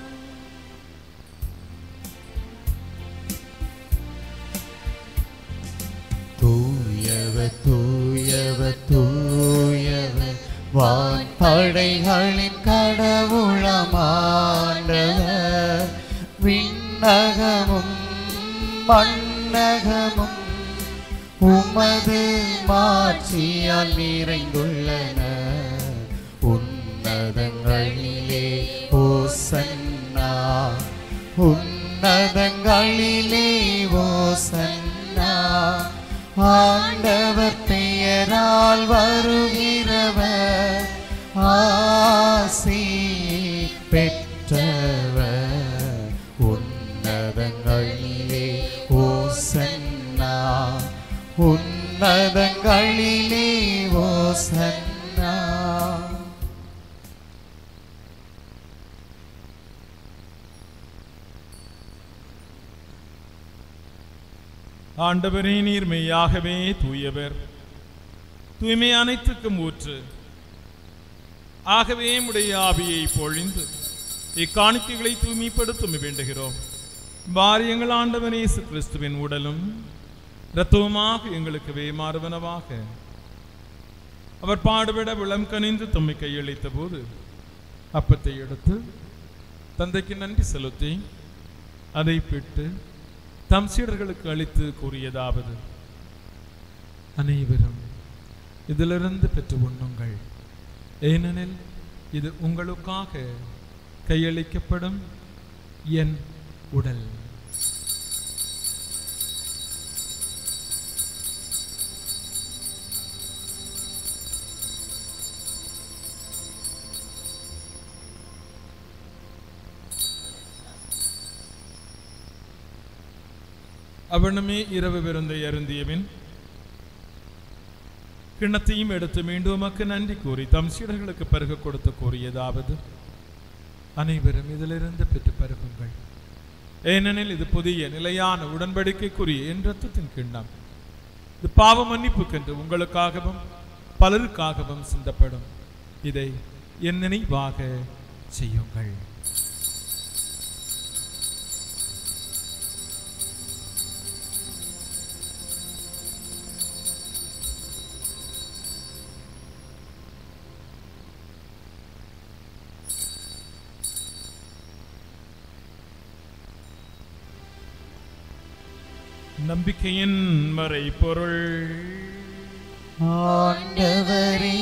தூயவ தூயவ தூயவ வான் படைகளின் கடவுளமாண்டவர் விண்ணகமும் மண்ணகமும் உமது மாட்சியால் நிறைந்துள்ளன உன்னதங்களிலே ஓசன்னா உன்னதங்களிலே ஓசன்னா ஆண்டவர் பெயரால் வருகிறவர் ஆசி பெற்றவர் உன்னதங்களிலே ஓசன்னா உன்னதங்களிலே ஓசன்னா ஆண்டவரே நீர் மெய்யாகவே தூயவர் தூய்மை அனைத்துக்கும் ஊற்று ஆகவே உடைய ஆவியை பொழிந்து இக்காணிக்கைகளை தூய்மைப்படுத்தும் வேண்டுகிறோம் பாரியங்கள் ஆண்டவன் இயேசு கிறிஸ்துவின் உடலும் இரத்தவுமாக எங்களுக்கு வேமாறுவனவாக அவர் பாடுபட விளம் கனிந்து தம்மை கையளித்த போது அப்பத்தை எடுத்து தந்தைக்கு நன்றி செலுத்தி அதை பிட்டு தம் சீடர்களுக்கு அளித்து கூறியதாவது அனைவரும் இதிலிருந்து பெற்று உண்ணுங்கள் ஏனெனில் இது உங்களுக்காக கையளிக்கப்படும் என் உடல் அவனுமே இரவு விருந்தை அருந்தியபின் கிண்ணத்தையும் எடுத்து மீண்டும் உமக்கு நன்றி கூறி தம் சீடர்களுக்கு பருக கொடுத்து கூறியதாவது அனைவரும் இதிலிருந்து பெற்று பருகுங்கள் ஏனெனில் இது புதிய நிலையான உடன்படிக்கைக்குரிய என் ரத்தத்தின் கிண்ணம் இது பாவ மன்னிப்புக்கென்று உங்களுக்காகவும் பலருக்காகவும் சிந்தப்படும் இதை என் நினைவாக செய்யுங்கள் நம்பிக்கையின் மறைபொருள் ஆண்டவரே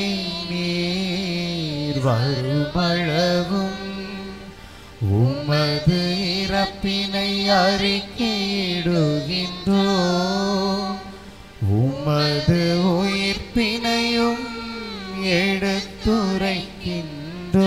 நீர் வருமளவும் உமது இறப்பினை அறிக்கையிடுகின்றோ உமது உயிர்ப்பினையும் எடுத்துரைக்கின்றோ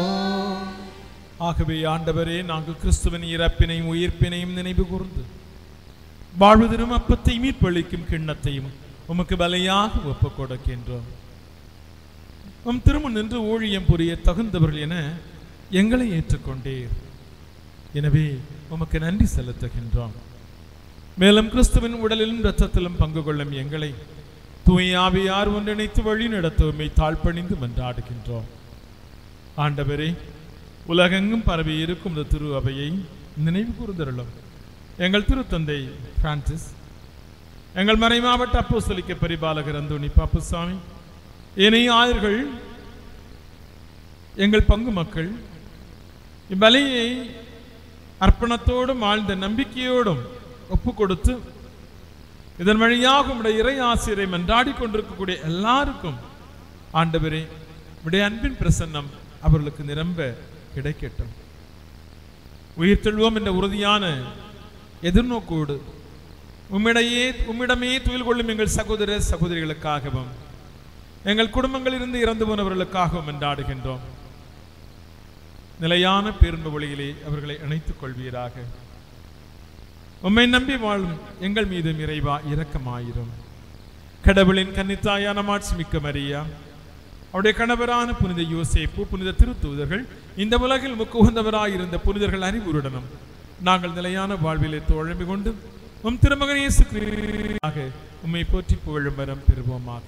ஆகவே ஆண்டவரே நாங்கள் கிறிஸ்துவின் இறப்பினையும் உயிர்ப்பினையும் நினைவு கூர்ந்து வாழ்வு தரும் அப்பத்தை மீட்பளிக்கும் கிண்ணத்தையும் உமக்கு பலையாக ஒப்புக் கொடுக்கின்றோம் உம் திருமண் நின்று ஊழியம் புரிய தகுந்தவர்கள் என எங்களை ஏற்றுக்கொண்டீர் எனவே உமக்கு நன்றி செலுத்துகின்றோம் மேலும் கிறிஸ்துவின் உடலிலும் இரத்தத்திலும் பங்கு கொள்ளும் எங்களை தூய ஆவியார் ஒன்றிணைத்து வழி நடத்துவமை தாழ்பணிந்து மன்றாடுகின்றோம் ஆண்டவரே உலகெங்கும் பரவி இருக்கும் இந்த திரு அவையை நினைவு கூர்ந்தருளும் எங்கள் திருத்தந்தை பிரான்சிஸ் எங்கள் மறை மாவட்ட அப்போஸ்தலிக்க பரிபாலகர் அந்தோணி பாப்புசாமி இணைய ஆயர்கள் எங்கள் பங்கு மக்கள் இவ்வலையை அர்ப்பணத்தோடும் ஆழ்ந்த நம்பிக்கையோடும் ஒப்பு கொடுத்து இதன் வழியாக உடைய இறை ஆசிரியரை மன்றாடி கொண்டிருக்கக்கூடிய எல்லாருக்கும் ஆண்டவரே உடைய அன்பின் பிரசன்னம் அவர்களுக்கு நிரம்ப கிடைக்கட்டும் உயிர் தெழுவோம் என்ற உறுதியான எதிர்நோக்கோடு உம்மிடையே உம்மிடமே துயில் கொள்ளும் எங்கள் சகோதர சகோதரிகளுக்காகவும் எங்கள் குடும்பங்களிலிருந்து இறந்து போனவர்களுக்காகவும் என்றாடுகின்றோம் நிலையான பேருந்த வழியிலே அவர்களை இணைத்துக் கொள்வீராக உம்மை நம்பி வாழும் எங்கள் மீது இறைவா இரக்கமாயிரும் கடவுளின் கன்னித்தாயான மாட்சிமிக்க மரியா அவருடைய கணவரான புனித யோசேப்பு புனித திருத்தூதர்கள் இந்த உலகில் முக்குகந்தவராயிருந்த புனிதர்கள் அறிவுருடனும் நாங்கள் நிலையான வாழ்விலே தோழமை கொண்டு உம் திருமகன் இயேசு கிறிஸ்துவாக உம்மை போற்றி புகழும் வரம் பெறுவோமாக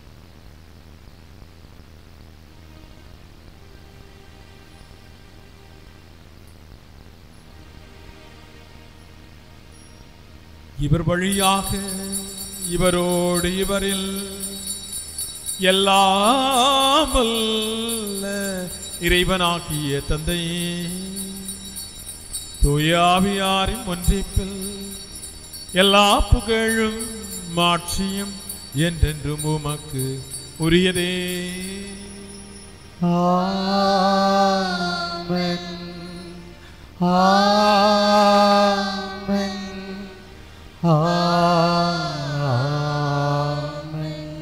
இவர் வழியாக இவரோடு இவரில் எல்லாம் வல்ல இறைவனாகிய தந்தையே தூயாவியாரின் ஒன்றிப்பில் எல்லா புகழும் மாட்சியும் என்றென்றும் உமக்கு உரியதே ஆமென் ஆமென் ஆமென்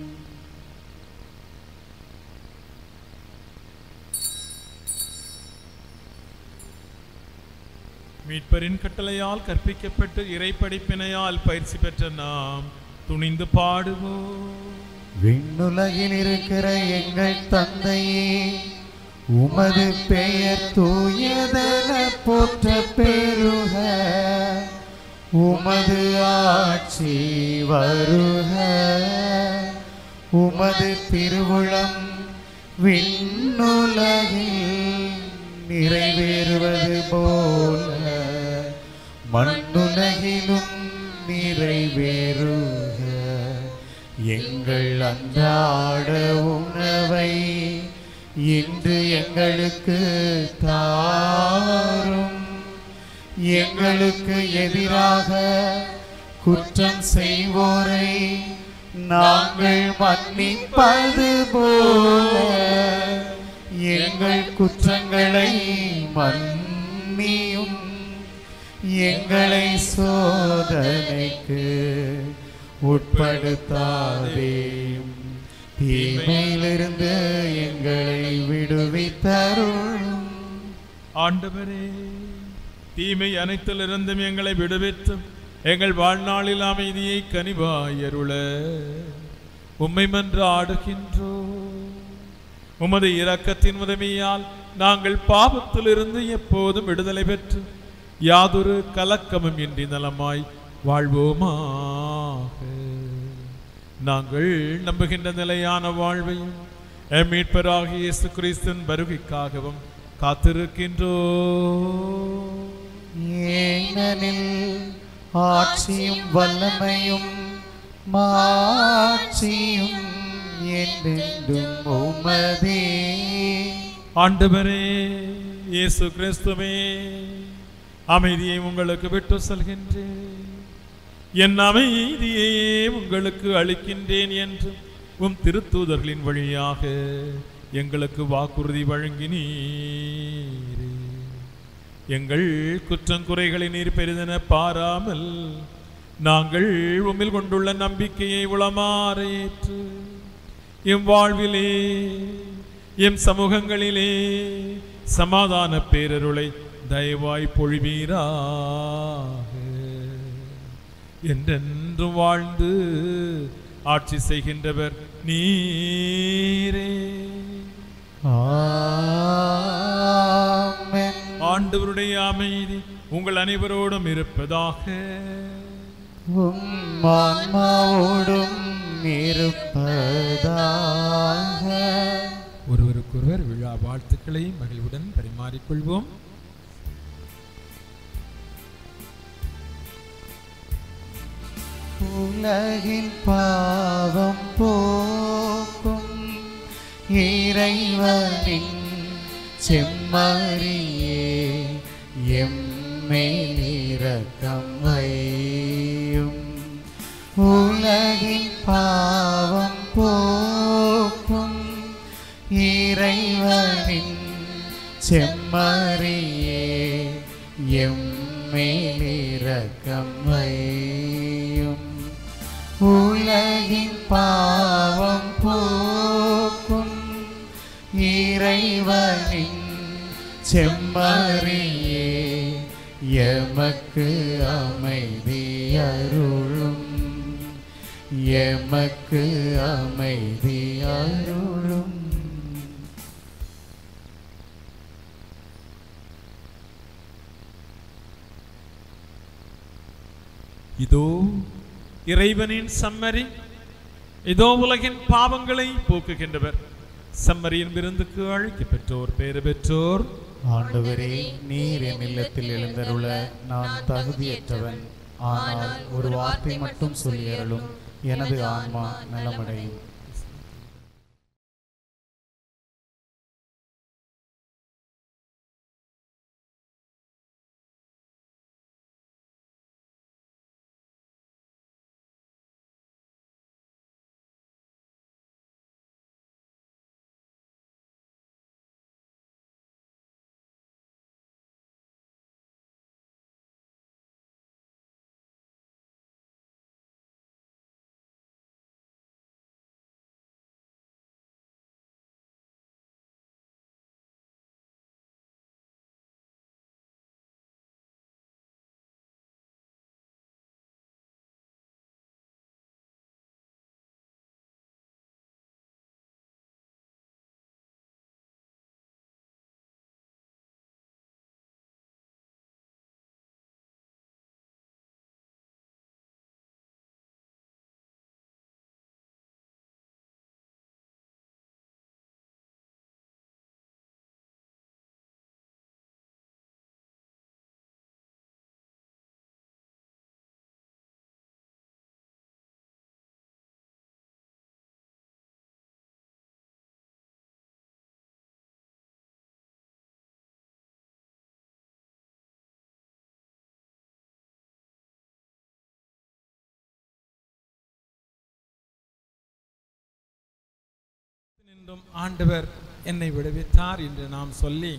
மீட்பரின் கட்டளையால் கற்பிக்கப்பட்டு இறைப்படிப்பினையால் பயிற்சி பெற்ற நாம் துணிந்து பாடுவோம் விண்ணுலகில் இருக்கிற எங்கள் தந்தையே உமது பெயர் தூயதென போற்ற பெருக உமது ஆட்சி வருக உமது திருவுளம் விண்ணுலகில் நிறைவேறுவது போல மண்ணுலகிலும் நிறைவேறுக எங்கள் அன்றாட உணவை இன்று எங்களுக்கு தாரும் எங்களுக்கு எதிராக குற்றம் செய்வோரை நாங்கள் மன்னிப்பது போல எங்கள் குற்றங்களை மன்னியும் எங்களை சோதனைக்கு உட்படுத்தாதேயும் தீமையிலிருந்து எங்களை விடுவித்தருளும் ஆண்டவரே தீமை அனைத்திலிருந்தும் எங்களை விடுவித்தும் எங்கள் வாழ்நாளில் அமைதியை கனிவாயருள உம்மை மன்றாடுகின்றோ உமது இரக்கத்தின் உதவியால் நாங்கள் பாவத்திலிருந்து எப்போதும் விடுதலை பெற்று யாதொரு கலக்கமும் இன்றி நலமாய் வாழ்வோமாக நாங்கள் நம்புகின்ற நிலையான வாழ்வையும் எம் மீட்பராகிய இயேசு கிறிஸ்துவின் வருகைக்காகவும் காத்திருக்கின்றோ ஏனெனில் ஆட்சியும் வல்லமையும் மாட்சியும் என்றென்றும் உமதே ஆண்டவரே இயேசு கிறிஸ்துவே அமைதியை உங்களுக்கு விட்டு செல்கின்றேன் என் அமைதியை உங்களுக்கு அளிக்கின்றேன் என்று உம் திருத்தூதர்களின் வழியாக எங்களுக்கு வாக்குறுதி வழங்கினீரே எங்கள் குற்றங்குறைகளை நீர் பெரிதென பாராமல் நாங்கள் உம்மில் கொண்டுள்ள நம்பிக்கையை உளமாறேற்று எம் வாழ்விலே எம் சமூகங்களிலே சமாதான பேரருளை தயவாய் பொழிவீராக என்றென்றும் வாழ்ந்து ஆட்சி செய்கின்றவர் நீரே ஆமென் ஆண்டவருடைய அமைதி உங்கள் அனைவரோடும் இருப்பதாக உம் ஆன்மாவோடும் இருப்பதாக ஒருவருக்கொருவர் விழா வாழ்த்துக்களை மகிழ்வுடன் பரிமாறிக்கொள்வோம் உலகின் பாவம் போக்கும் இறைவனின் செம்மறியே எம்மேல் இரக்கம் வையும் உலகின் பாவம் போக்கும் இறைவனின் செம்மறியே எம்மேல் இரக்கம் வையும் உலகின் பாவம் போக்கும் இறைவனின் செம்மறியே எமக்கு அமைதி அருளும் எமக்கு அமைதி அருளும் இதோ இறைவனின் சம்மரி இதோ உலகின் பாவங்களை போக்குகின்றவர் சம்மரியின் விருந்துக்கு அழைக்க பெற்றோர் பேறு பெற்றோர் ஆண்டவரே நீர் என் இல்லத்தில் எழுந்தருள நான் தகுதியற்றவன் ஆனால் ஒரு வார்த்தை மட்டும் சொல்லியருளும் எனது ஆன்மா நலமடையும் நின்றும் ஆண்டவர் என்னை விடுவித்தார் என்று நாம் சொல்லி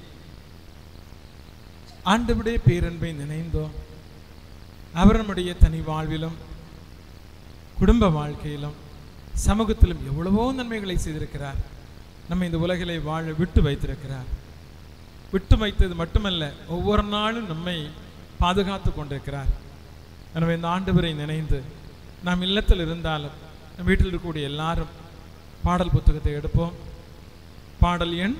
ஆண்டவருடைய பேரன்பை நினைந்தோம் அவர் நம்முடைய தனி வாழ்விலும் குடும்ப வாழ்க்கையிலும் சமூகத்திலும் எவ்வளவோ நன்மைகளை செய்திருக்கிறார் நம்ம இந்த உலகிலே வாழ விட்டு வைத்திருக்கிறார் விட்டு வைத்தது மட்டுமல்ல ஒவ்வொரு நாளும் நம்மை பாதுகாத்து கொண்டிருக்கிறார் எனவே இந்த ஆண்டவரை நினைந்து நாம் இல்லத்தில் இருந்தாலும் நம் வீட்டில் இருக்கக்கூடிய எல்லாரும் பாடல் புத்தகத்தை எடுப்போம் பாடல் எண்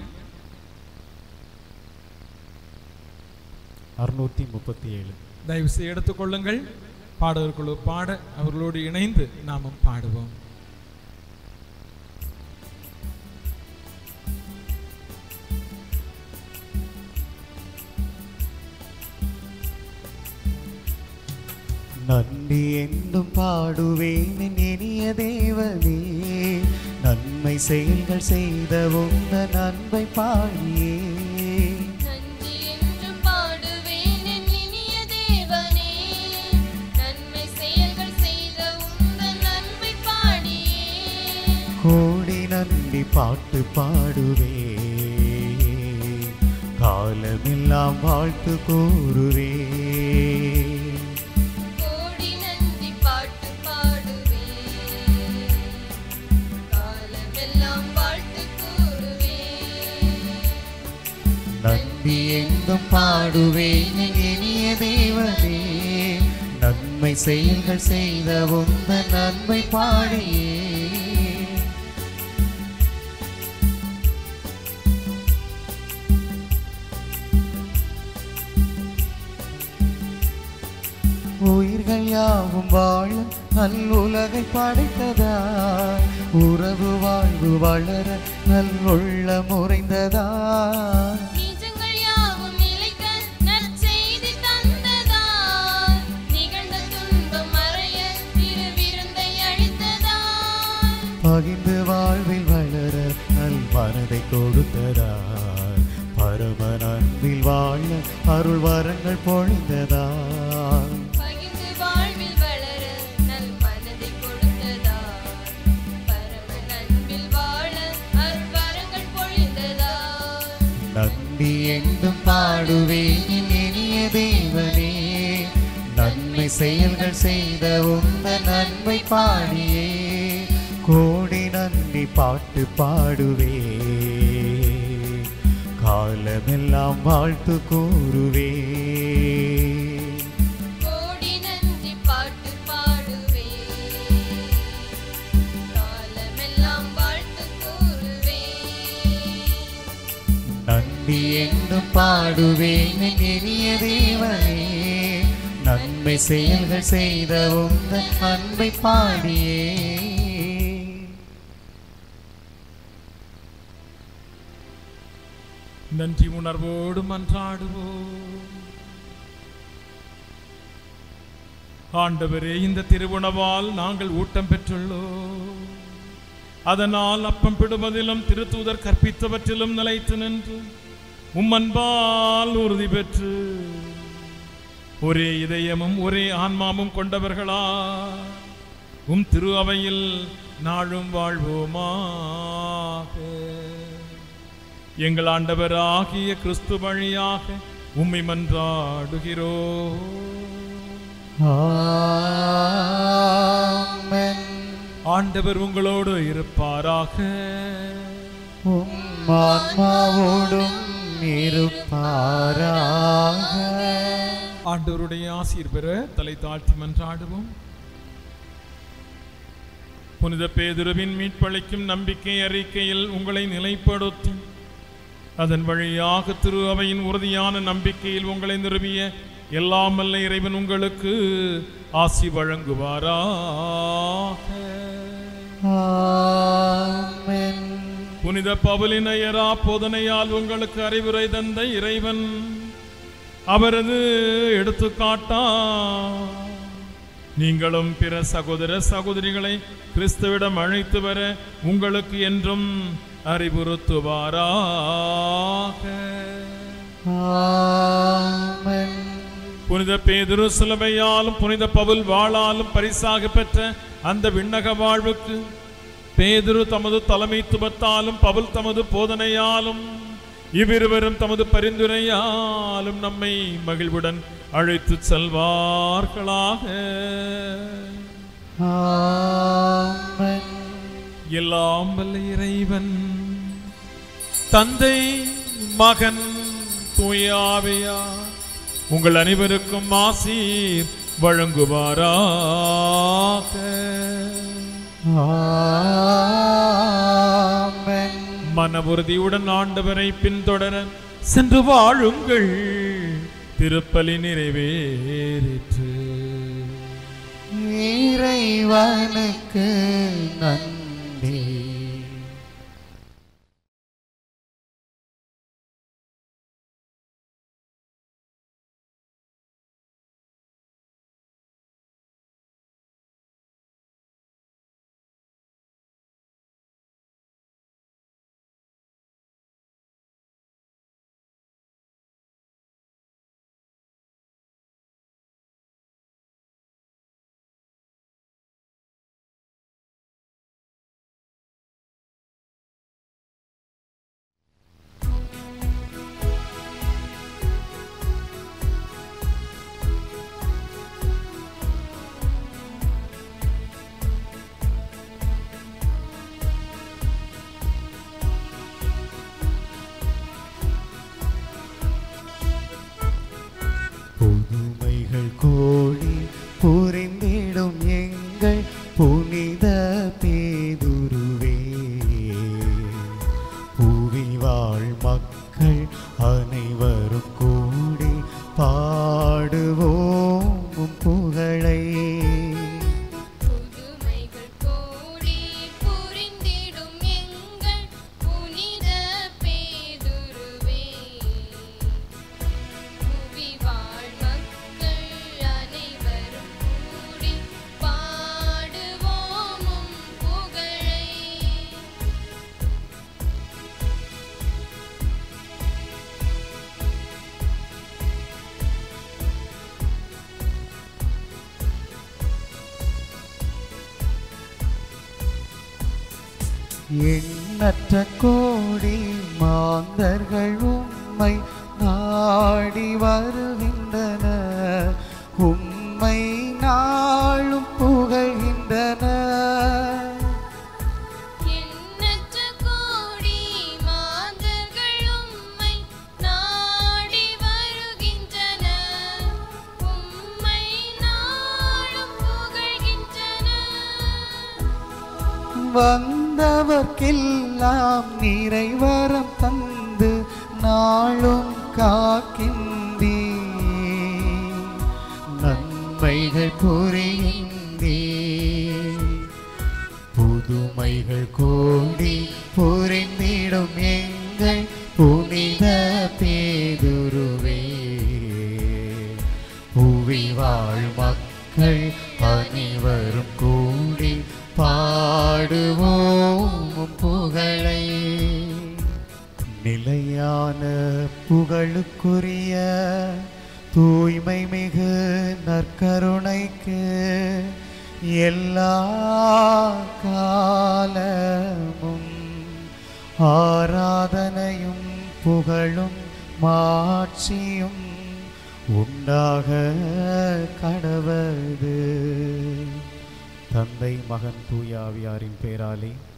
அறுநூற்றி முப்பத்தி ஏழு தயவு செய்து எடுத்துக்கொள்ளுங்கள் பாடகர்களோ பாட அவர்களோடு இணைந்து நாமும் பாடுவோம் நன்றி என்றும் பாடுவேன் என் இனிய தேவனே நன்மை செயல்கள் செய்த உந்த நன்மை பாடியே நன்றி என்று பாடுவேன் என் இனிய தேவனே நன்மை செயல்கள் செய்த உந்தன் நன்மை பாடியே கோடி நன்றி பாட்டு பாடுவே காலமெல்லாம் வாழ்த்து கூறுவே கோடி நன்றி பாட்டு பாடுவேன் காலமெல்லாம் வாழ்த்து கூறுவேன் நன்றி எங்கும் பாடுவேன் என் இனிய தேவனே நன்மை செயல்கள் செய்த உந்த நன்மை பாடியே உயிர்கள் யாவும் வாழ நல் உலகை படைத்ததா உறவு வாழ்வு வளர நல் உள்ள முறைந்ததா நிஜங்கள் யாவும் நிலைக்க நற்செய்தி தந்ததால் நிகழ்ந்த துன்பம் மறைய திருவிருந்தை அளித்ததால் பகிர்ந்து வாழ்வில் வளர நல் மனதை கொடுத்ததால் பரம அன்பில் வாழ அருள் வரங்கள் பொழிந்ததால் பகிர்ந்து வாழ்வில் வளர நல் மனதை கொடுத்ததால் பரம அன்பில் வாழ அருள்வரங்கள் பொழிந்ததால் நன்றி என்றும் பாடுவேன் என் இனிய தேவனே நன்மை செயல்கள் செய்த உந்த நன்மை பாடியே கோடி நன்றி பாட்டு பாடுவே காலமெல்லாம் வாழ்த்து கூறுவே கோடி நன்றி பாட்டு பாடுவேன் காலமெல்லாம் வாழ்த்து கூறுவேன் நன்றி என்றும் பாடுவேன் என் இனிய தேவனே நன்மை செயல்கள் செய்த உந்தன் அன்பை பாடியே நன்றி உணர்வோடு மன்றாடுவோம் ஆண்டவரே இந்த திருவுணவால் நாங்கள் ஊட்டம் பெற்றுள்ளோம் அதனால் அப்பம் பிடுவதிலும் திருத்தூதர் கற்பித்தவற்றிலும் நிலைத்து நின்று உம்மன்பால் உறுதி பெற்று ஒரே இதயமும் ஒரே ஆன்மாவும் கொண்டவர்களா உம் திரு அவையில் நாளும் வாழ்வோமாக எங்கள் ஆண்டவராகிய கிறிஸ்து வழியாக உம்மை மன்றாடுகிறோ ஆமென் ஆண்டவர் உங்களோடு இருப்பாராக உம் ஆன்மாவோடும் இருப்பாராக ஆண்டவருடைய ஆசீர் பெற தலை தாழ்த்தி மன்றாடுவோம் புனித பேதுருவின் மீட்பளிக்கும் நம்பிக்கை அறிக்கையில் உங்களை நிலைப்படுத்தி அதன் வழியாக திரு அவையின் உறுதியான நம்பிக்கையில் உங்களை நிறுவிய எல்லாம் வல்ல இறைவன் உங்களுக்கு ஆசி வழங்குவாராக ஆமென் புனித பவுலினையரா போதனையால் உங்களுக்கு அறிவுரை தந்த இறைவன் அவரது எடுத்துக்காட்டா நீங்களும் பிற சகோதர சகோதரிகளை கிறிஸ்துவிடம் அழைத்து வர உங்களுக்கு என்றும் அறிவுறுத்துவாராக ஆமென் புனித பேதுரு சிலுவையாலும் புனித பவுல் வாளாலும் பரிசாக பெற்ற அந்த விண்ணக வாழ்வுக்கு பேதுரு தமது தலைமைத்துவத்தாலும் பவுல் தமது போதனையாலும் இவ்விருவரும் தமது பரிந்துரையாலும் நம்மை மகிழ்வுடன் அழைத்து செல்வார்களாக ஆமென் எல்லாம் வல்ல இறைவன் தந்தை மகன் தூயாவையா உங்கள் அனைவருக்கும் ஆசீர் வழங்குவாராக ஆமென் மன உறுதியுடன் ஆண்டவரை பின்தொடர சென்று வாழுங்கள் திருப்பலி நிறைவேறிற்று இறைவனுக்கு நன்றி புதுமைகள் கோடி புரிந்திடும் எங்கள் புனித பேதுருவே புவி வாழ் மக்கள் அனைவரும் கூடி பாடுவோம் உம் புகழை புதுமைகள் கோடி புரிந்திடும் எங்கள் புனித பேதுருவே புவி வாழ் மக்கள் அனைவரும் கூடி பாடுவோம் உம் புகழை எண்ணற்ற கோடி மாந்தர்கள் உம்மை நாடி வருகின்றன உம்மை நாளும் புகழ்கின்றன எண்ணற்ற கோடி மாந்தர்கள் உம்மை நாடி வருகின்றன உம்மை நாளும் புகழ்கின்றன வந்தவர்க்கெல்லாம் நிறைவரம் தந்து நாளும் காக்கின்றீ நன்றி புனித பேதுருவே புவி வாழ் மக்கள் அனைவரும் கூடி பாடுவோம் உம் புகழை நிலையான புகழுக்குரிய தூய்மை மிகு நற்கருணைக்கு எல்லா காலமும் ஆராதனையும் புகழும் மாட்சியும் உண்டாக கடவது தந்தை மகன் தூயாவியாரின் பேராலே